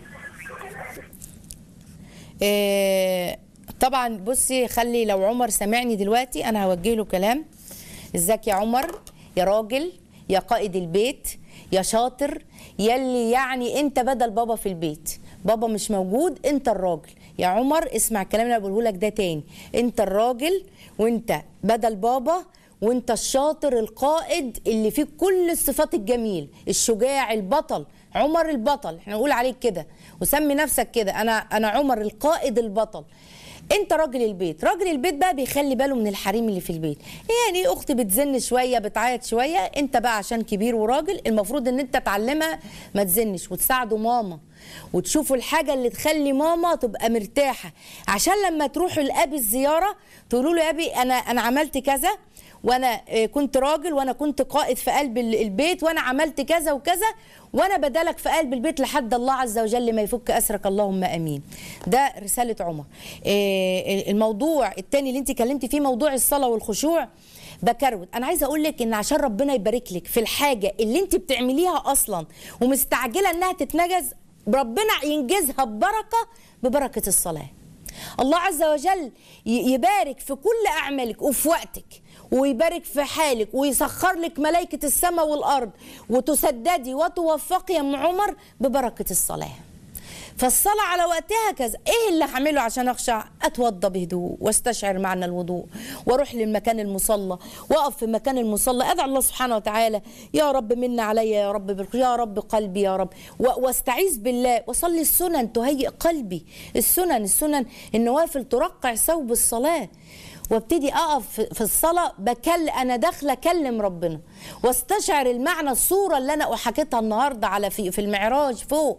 إيه طبعا بصي خلي لو عمر سمعني دلوقتي انا هوجه له كلام ازيك يا عمر يا راجل يا قائد البيت يا شاطر يلي يعني انت بدل بابا في البيت بابا مش موجود انت الراجل يا عمر اسمع الكلام اللي انا بقوله لك ده تاني انت الراجل وانت بدل بابا وانت الشاطر القائد اللي فيه كل الصفات الجميل الشجاع البطل عمر البطل احنا نقول عليك كده وسمي نفسك كده انا انا عمر القائد البطل انت راجل البيت راجل البيت بقى بيخلي باله من الحريم اللي في البيت يعني اختي بتزن شويه بتعيط شويه انت بقى عشان كبير وراجل المفروض ان انت تعلمها ما تزنش وتساعده ماما وتشوفوا الحاجه اللي تخلي ماما تبقى مرتاحه عشان لما تروحوا لابي الزياره تقولوا له يا ابي انا انا عملت كذا وانا آه، كنت راجل وانا كنت قائد في قلب ال- البيت وانا عملت كذا وكذا وانا بدلك في قلب البيت لحد الله عز وجل ما يفك اسرك اللهم امين ده رساله عمر آه، الموضوع الثاني اللي انت كلمتي فيه موضوع الصلاه والخشوع بكروت انا عايزه اقول لك ان عشان ربنا يبارك لك في الحاجه اللي انت بتعمليها اصلا ومستعجله انها تتنجز ربنا ينجزها ببركه ببركه الصلاه الله عز وجل ي- يبارك في كل أعمالك وفي وقتك ويبارك في حالك ويسخر لك ملائكة السماء والأرض وتسددي وتوفقي يا أم عمر ببركة الصلاة فالصلاة على وقتها كذا ايه اللي هعمله عشان اخشع اتوضى بهدوء واستشعر معنى الوضوء واروح للمكان المصلى واقف في مكان المصلى ادعو الله سبحانه وتعالى يا رب من عليا يا رب بالخ- يا رب قلبي يا رب و- واستعيذ بالله واصلي السنن تهيئ قلبي السنن السنن النوافل ترقع ثوب الصلاه وابتدي اقف في- في الصلاه بكل انا داخله اكلم ربنا واستشعر المعنى الصوره اللي انا حكيتها النهارده على في في المعراج فوق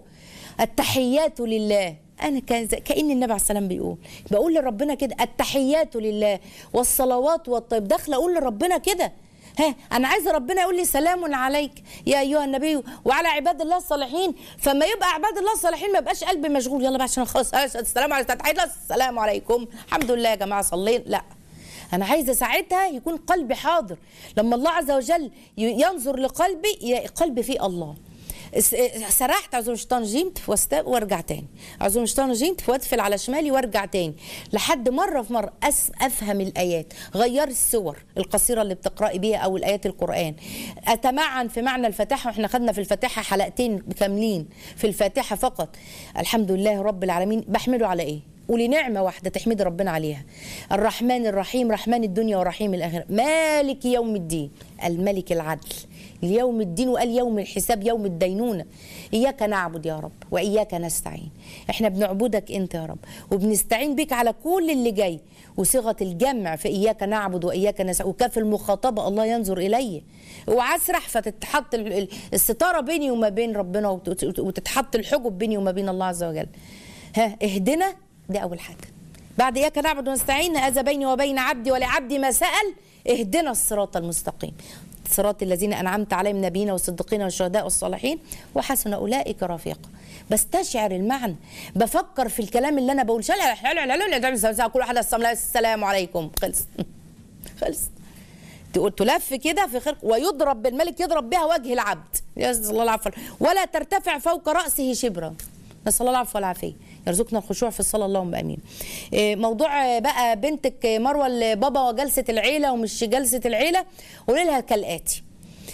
التحيات لله انا كان زي- كان النبي عليه السلام بيقول بقول لربنا كده التحيات لله والصلوات والطيب داخله اقول لربنا كده ها انا عايزه ربنا يقول لي سلام عليك يا ايها النبي وعلى عباد الله الصالحين فما يبقى عباد الله الصالحين ما يبقاش قلبي مشغول يلا بقى عشان خلاص السلام عليكم تحيات الله، السلام عليكم الحمد لله يا جماعه صلينا لا انا عايزه ساعتها يكون قلبي حاضر لما الله عز وجل ي- ينظر لقلبي ي- قلبي فيه الله اس- سرحت اعوذ الشيطان جيمت واستاب وارجع تاني اعوذ الشيطان جيمت وادفل على شمالي وارجع تاني لحد مره في مره أس افهم الايات غير السور القصيره اللي بتقراي بيها او الايات القران اتمعن في معنى الفاتحه واحنا خدنا في الفاتحه حلقتين كاملين في الفاتحه فقط الحمد لله رب العالمين بحمده على ايه قولي نعمة واحدة تحمدي ربنا عليها الرحمن الرحيم رحمن الدنيا ورحيم الآخرة مالك يوم الدين الملك العدل اليوم الدين وقال يوم الحساب يوم الدينونة إياك نعبد يا رب وإياك نستعين إحنا بنعبدك أنت يا رب وبنستعين بك على كل اللي جاي وصيغة الجمع في إياك نعبد وإياك نستعين وكاف المخاطبة الله ينظر إلي وأسرح فتتحط ال- ال- الستارة بيني وما بين ربنا وت- وتتحط الحجب بيني وما بين الله عز وجل ها اهدنا دي اول حاجه بعد اياك نعبد ونستعين هذا بيني وبين عبدي ولعبدي ما سال اهدنا الصراط المستقيم الصراط الذين انعمت عليهم من النبيين والصديقين والشهداء والصالحين وحسن اولئك رفيقا بستشعر المعنى بفكر في الكلام اللي انا بقول شلع شلع شلع شلع كل واحد السلام عليكم خلص خلص تقول تلف كده في خرق ويضرب بالملك يضرب بها وجه العبد نسال الله العفو ولا ترتفع فوق راسه شبرا نسال الله العفو والعافيه يرزقنا الخشوع في الصلاه اللهم امين إيه، موضوع بقى بنتك مروه اللي بابا جلسه العيله ومش جلسه العيله قولي لها كالاتي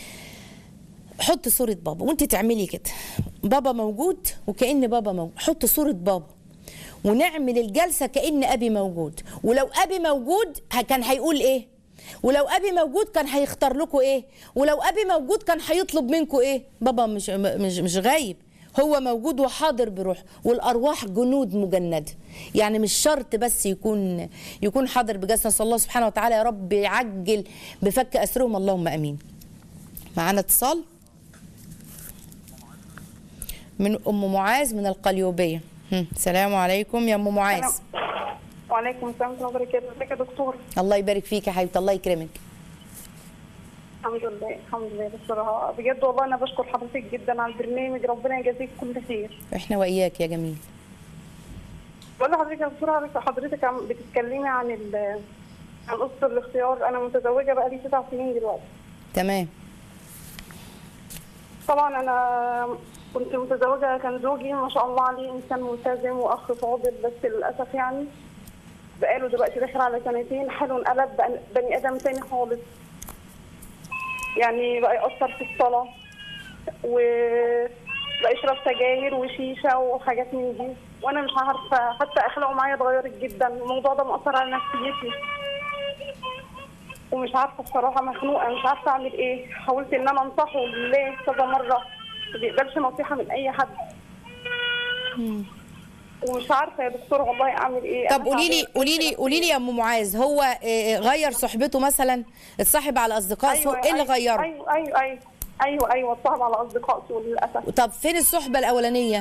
حط صورة بابا وانت تعملي كده بابا موجود وكأن بابا موجود حط صورة بابا ونعمل الجلسة كأن أبي موجود ولو أبي موجود ه- كان هيقول إيه ولو أبي موجود كان هيختار لكم إيه ولو أبي موجود كان هيطلب منكم إيه بابا مش مش مش غايب هو موجود وحاضر بروح والارواح جنود مجنده يعني مش شرط بس يكون يكون حاضر بجسد نسال الله سبحانه وتعالى يا رب يعجل بفك اسرهم اللهم امين معانا اتصال من ام معاذ من القليوبيه هم، السلام عليكم يا ام معاذ وعليكم السلام ورحمه الله وبركاته ازيك يا دكتور الله يبارك فيك يا حبيبتي الله يكرمك الحمد لله الحمد لله بصراحه بجد والله انا بشكر حضرتك جدا على البرنامج ربنا يجازيك كل خير احنا واياك يا جميل بقول لحضرتك يا دكتور حضرتك- حضرتك عم بتتكلمي عن ال عن قصه الاختيار انا متزوجه بقالي تسع سنين دلوقتي تمام طبعا انا كنت متزوجه كان زوجي ما شاء الله عليه انسان ملتزم واخ فاضل بس للاسف يعني بقاله دلوقتي داخل على سنتين حاله انقلب بقى بني ادم تاني خالص يعني بقى يأثر في الصلاة وبقى يشرب سجاير وشيشة وحاجات من دي وأنا مش عارفة حتى أخلاقه معايا اتغيرت جدا الموضوع ده مأثر على نفسيتي ومش عارفة بصراحة مخنوقة مش عارفة أعمل إيه حاولت إن أنا أنصحه لله كذا مرة ما بيقبلش نصيحة من أي حد ومش عارفة يا دكتور والله أعمل إيه طب أنا قولي لي تعبانة. قولي لي قولي لي يا ام معاذ هو آه، غير صحبته مثلا اتصاحب على اصدقاء سوء ايه اللي غيره أيوه أيوه أيوه أيوه أيوه اتصاحب على أصدقاء سوء للأسف طب فين الصحبه الاولانيه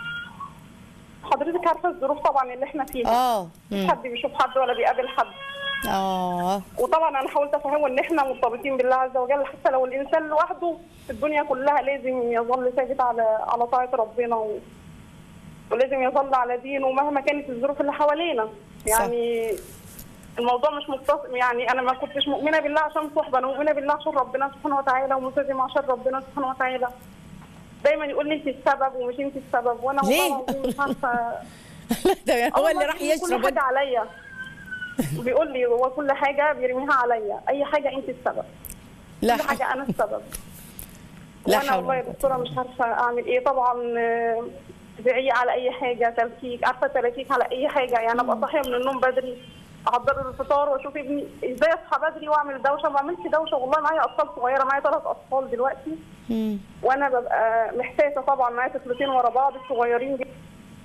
حضرتك عارفه الظروف طبعا اللي احنا فيها اه مش مم. حد بيشوف حد ولا بيقابل حد اه وطبعا انا حاولت افهمه ان احنا مرتبطين بالله عز وجل حتى لو الانسان لوحده في الدنيا كلها لازم يظل ثابت على على طاعه ربنا و... ولازم يظل على دينه مهما كانت الظروف اللي حوالينا يعني الموضوع مش مختص يعني انا ما كنتش مؤمنه بالله عشان صحبه انا مؤمنه بالله عشان ربنا سبحانه وتعالى وملتزمه عشان ربنا سبحانه وتعالى دايما يقول لي انت السبب ومش انت السبب وانا ليه؟ والله العظيم مش عارفه ده هو آه اللي والله راح بيرمي كل يشرب حاجه عليا بيقول لي هو كل حاجه بيرميها عليا اي حاجه انت السبب لا كل حول حاجه انا السبب لا وانا حول والله يا ولا قوة دكتوره مش عارفه اعمل ايه طبعا آه، تدعي على اي حاجه تلكيك عارفه تلكيك على اي حاجه يعني ابقى صاحيه من النوم بدري احضر له الفطار واشوف ابني ازاي اصحى بدري واعمل دوشه ما بعملش دوشه والله معايا اطفال صغيره معايا ثلاث اطفال دلوقتي مم. وانا ببقى محتاسه طبعا معايا طفلتين ورا بعض صغيرين جدا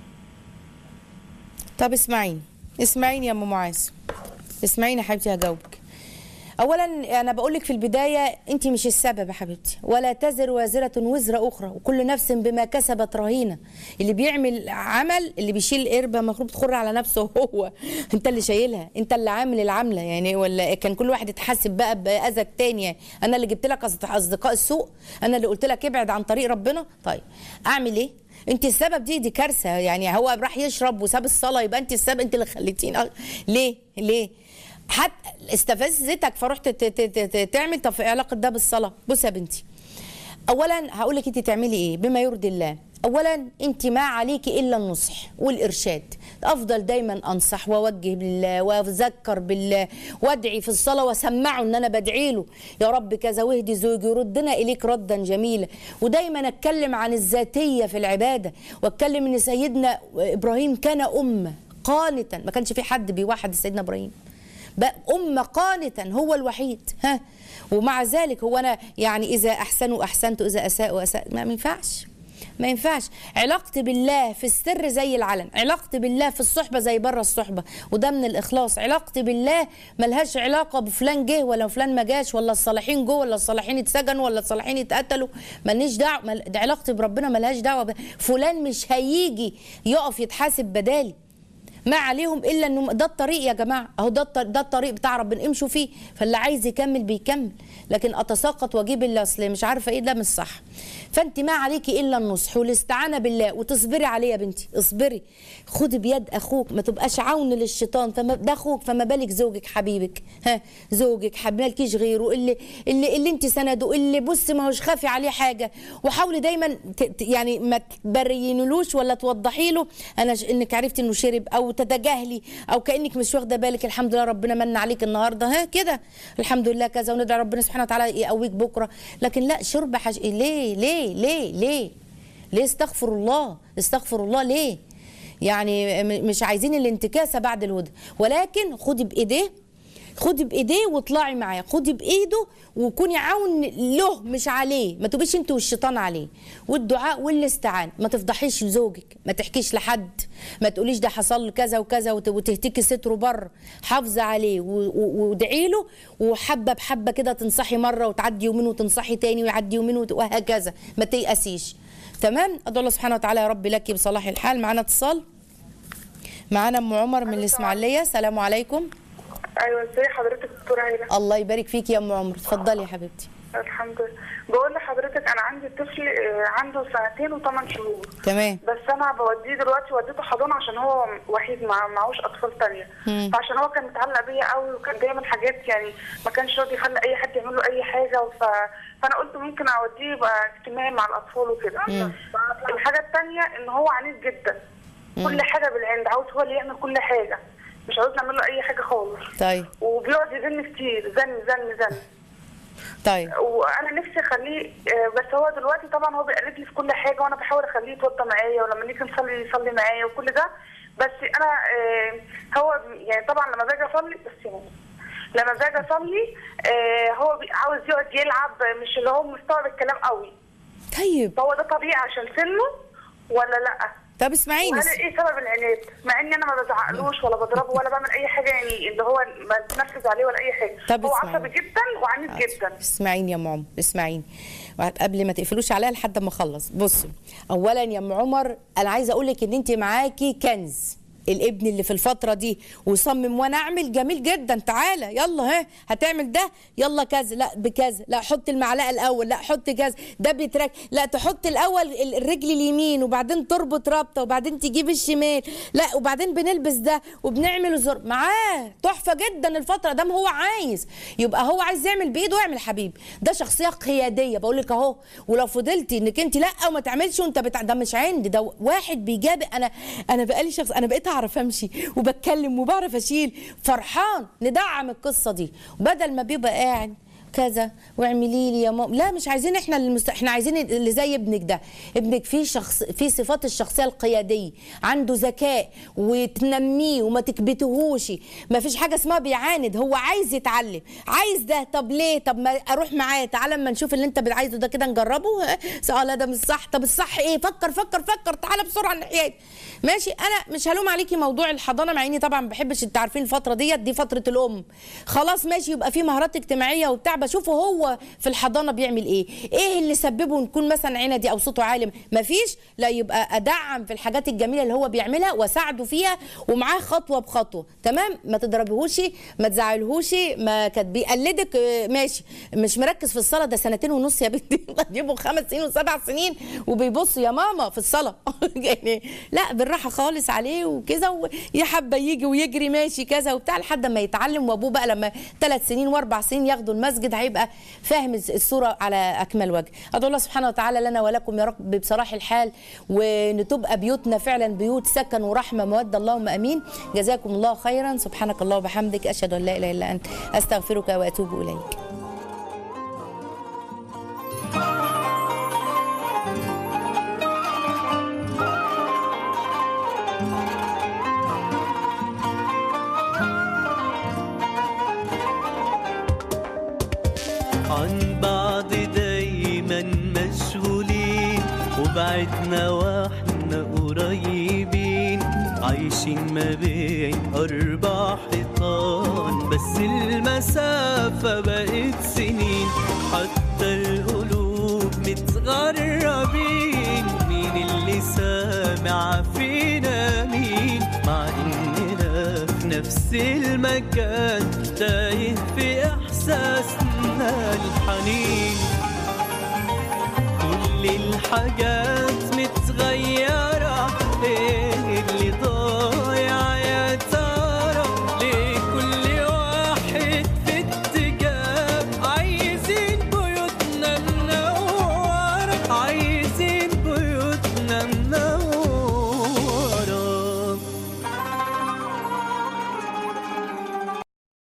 طب اسمعيني اسمعيني يا ام معاذ اسمعيني يا حبيبتي هجاوبك اولا انا بقول لك في البدايه انت مش السبب يا حبيبتي ولا تزر وازره وزر اخرى وكل نفس بما كسبت رهينه اللي بيعمل عمل اللي بيشيل قربه المفروض تخر على نفسه هو انت اللي شايلها انت اللي عامل العمله يعني ولا كان كل واحد يتحاسب بقى باذى التاني يعني انا اللي جبت لك أصد- اصدقاء السوء انا اللي قلت لك ابعد عن طريق ربنا طيب اعمل ايه انت السبب دي دي كارثه يعني هو راح يشرب وساب الصلاه يبقى انت السبب انت اللي خليتيني ليه ليه حتى استفزتك فرحت ت- ت- ت- ت- تعمل طب في إيه علاقه ده بالصلاه بصي يا بنتي اولا هقول لك انت تعملي ايه بما يرضي الله اولا انت ما عليكي الا النصح والارشاد افضل دايما انصح واوجه بالله واذكر بالله وادعي في الصلاه واسمعه ان انا بدعي له يا رب كذا واهدي زوجي ردنا اليك ردا جميلا ودايما اتكلم عن الذاتيه في العباده واتكلم ان سيدنا ابراهيم كان امه قانتا ما كانش في حد بيوحد سيدنا ابراهيم بقى أمة قانتا هو الوحيد ها ومع ذلك هو أنا يعني إذا أحسنوا أحسنت إذا أساءوا أساء ما ينفعش ما ينفعش علاقتي بالله في السر زي العلن علاقتي بالله في الصحبة زي بره الصحبة وده من الإخلاص علاقتي بالله ملهاش علاقة بفلان جه ولا فلان ما جاش ولا الصالحين جه ولا الصالحين اتسجنوا ولا الصالحين اتقتلوا ماليش دعوة مل... ده علاقتي بربنا ملهاش دعوة ب... فلان مش هيجي يقف يتحاسب بدالي ما عليهم الا انه ده الطريق يا جماعه اهو ده الط- ده الطريق بتاع ربنا امشوا فيه فاللي عايز يكمل بيكمل لكن اتساقط واجيب اللي اصل مش عارفه ايه ده مش صح فانت ما عليكي الا النصح والاستعانه بالله وتصبري عليه يا بنتي اصبري خدي بيد اخوك ما تبقاش عون للشيطان فما ده اخوك فما بالك زوجك حبيبك ها زوجك حبيبك مالكيش غيره اللي اللي اللي انت سنده اللي بص ما هوش خافي عليه حاجه وحاولي دايما ت- ت- يعني ما تبرينلوش ولا توضحي له انا ش- انك عرفتي انه شرب او تتجاهلي او كانك مش واخده بالك الحمد لله ربنا من عليك النهارده ها كده الحمد لله كذا وندعي ربنا سبحانه وتعالى يقويك بكره لكن لا شرب حاج ليه ليه ليه ليه ليه استغفر الله استغفر الله ليه يعني م- مش عايزين الانتكاسه بعد الهدى ولكن خدي بايديه خدي بايديه واطلعي معاه خدي بايده وكوني عون له مش عليه ما تبقيش انت والشيطان عليه والدعاء والاستعانه ما تفضحيش لزوجك ما تحكيش لحد ما تقوليش ده حصل له كذا وكذا وت- وتهتكي ستره بره حافظه عليه و- و- وادعي له وحبه بحبه كده تنصحي مره وتعدي يومين وتنصحي تاني ويعدي يومين وت- وهكذا ما تيأسيش تمام ادعو الله سبحانه وتعالى يا رب لك بصلاح الحال معانا اتصال معانا ام عمر من الاسماعيليه السلام عليكم ايوه ازي حضرتك دكتوره هيلا الله يبارك فيك يا ام عمر اتفضلي يا حبيبتي الحمد لله بقول لحضرتك انا عندي طفل آه، عنده سنتين وثمان شهور تمام بس انا بوديه دلوقتي وديته حضانه عشان هو وحيد مع معهوش اطفال تانية مم. فعشان هو كان متعلق بيا قوي وكان بيعمل حاجات يعني ما كانش راضي يخلي اي حد يعمل له اي حاجه ف... فانا قلت ممكن اوديه يبقى اجتماعي مع الاطفال وكده مم. الحاجه الثانيه ان هو عنيف جدا كل حاجه بالعند عاوز هو اللي يعمل كل حاجه مش عاوز نعمل له اي حاجه خالص طيب وبيقعد يزن كتير زن زن زن طيب وانا نفسي اخليه آه، بس هو دلوقتي طبعا هو بيقلد لي في كل حاجه وانا بحاول اخليه يتوضى معايا ولما نيجي نصلي يصلي معايا وكل ده بس انا آه، هو يعني طبعا لما باجي اصلي بس يعني لما باجي اصلي آه، هو بي- عاوز يقعد يلعب مش اللي هو مستوعب الكلام قوي طيب فهو ده طبيعي عشان سنه ولا لا؟ طب اسمعيني وهل ايه سبب العناد؟ مع اني انا ما بزعقلوش ولا بضربه ولا بعمل اي حاجه يعني اللي هو ما بتنفذ عليه ولا اي حاجه طب هو اسمعي. عصبي جدا وعنيف جدا اسمعيني يا ام عمر اسمعيني قبل ما تقفلوش عليا لحد ما اخلص بصوا اولا يا ام عمر انا عايزه اقول لك ان انت معاكي كنز الابن اللي في الفتره دي وصمم وانا اعمل جميل جدا تعالى يلا ها هتعمل ده يلا كذا لا بكذا لا حط المعلقه الاول لا حط كذا ده بيترك لا تحط الاول ال- الرجل اليمين وبعدين تربط رابطه وبعدين تجيب الشمال لا وبعدين بنلبس ده وبنعمل زر معاه تحفه جدا الفتره ده هو عايز يبقى هو عايز يعمل بايده يعمل حبيب ده شخصيه قياديه بقول لك اهو ولو فضلتي انك انت لا وما تعملش وانت بتاع ده مش عندي ده واحد بيجاب انا انا بقالي شخص انا بقيت اعرف امشي وبتكلم وبعرف اشيل فرحان ندعم القصه دي بدل ما بيبقى قاعد كذا واعملي لي يا ماما لا مش عايزين احنا المست... احنا عايزين اللي زي ابنك ده ابنك فيه شخص فيه صفات الشخصيه القياديه عنده ذكاء وتنميه وما تكبتهوش ما فيش حاجه اسمها بيعاند هو عايز يتعلم عايز ده طب ليه طب ما اروح معاه تعالى اما نشوف اللي انت عايزه ده كده نجربه اه لا ده مش صح طب الصح ايه فكر فكر فكر تعالى بسرعه الناحيه ماشي انا مش هلوم عليكي موضوع الحضانه مع اني طبعا ما بحبش انت عارفين الفتره ديت دي فتره الام خلاص ماشي يبقى في مهارات اجتماعيه وبتاع بشوفه هو في الحضانه بيعمل ايه ايه اللي سببه نكون مثلا عندي او صوته عالي مفيش لا يبقى ادعم في الحاجات الجميله اللي هو بيعملها واساعده فيها ومعاه خطوه بخطوه تمام ما تضربيهوش ما تزعلهوش ما كانت بيقلدك آه، ماشي مش مركز في الصلاه ده سنتين ونص يا بنتي جيبوا خمس سنين وسبع سنين وبيبص يا ماما في الصلاه يعني لا بالراحه خالص عليه وكذا ويا حبه يجي ويجري ماشي كذا وبتاع لحد ما يتعلم وابوه بقى لما ثلاث سنين واربع سنين ياخدوا المسجد هيبقى فاهم الصوره على اكمل وجه ادعو الله سبحانه وتعالى لنا ولكم يا رب بصلاح الحال ونتبقى بيوتنا فعلا بيوت سكن ورحمه موده اللهم امين جزاكم الله خيرا سبحانك الله وبحمدك اشهد ان لا اله الا انت استغفرك واتوب اليك عن بعض دايما مشغولين وبعدنا واحنا قريبين عايشين ما بين أربع حيطان بس المسافة بقت سنين حتى القلوب متغربين مين اللي سامع فينا مين مع إن نفس المكان تايه في إحساسنا الحنين كل الحاجات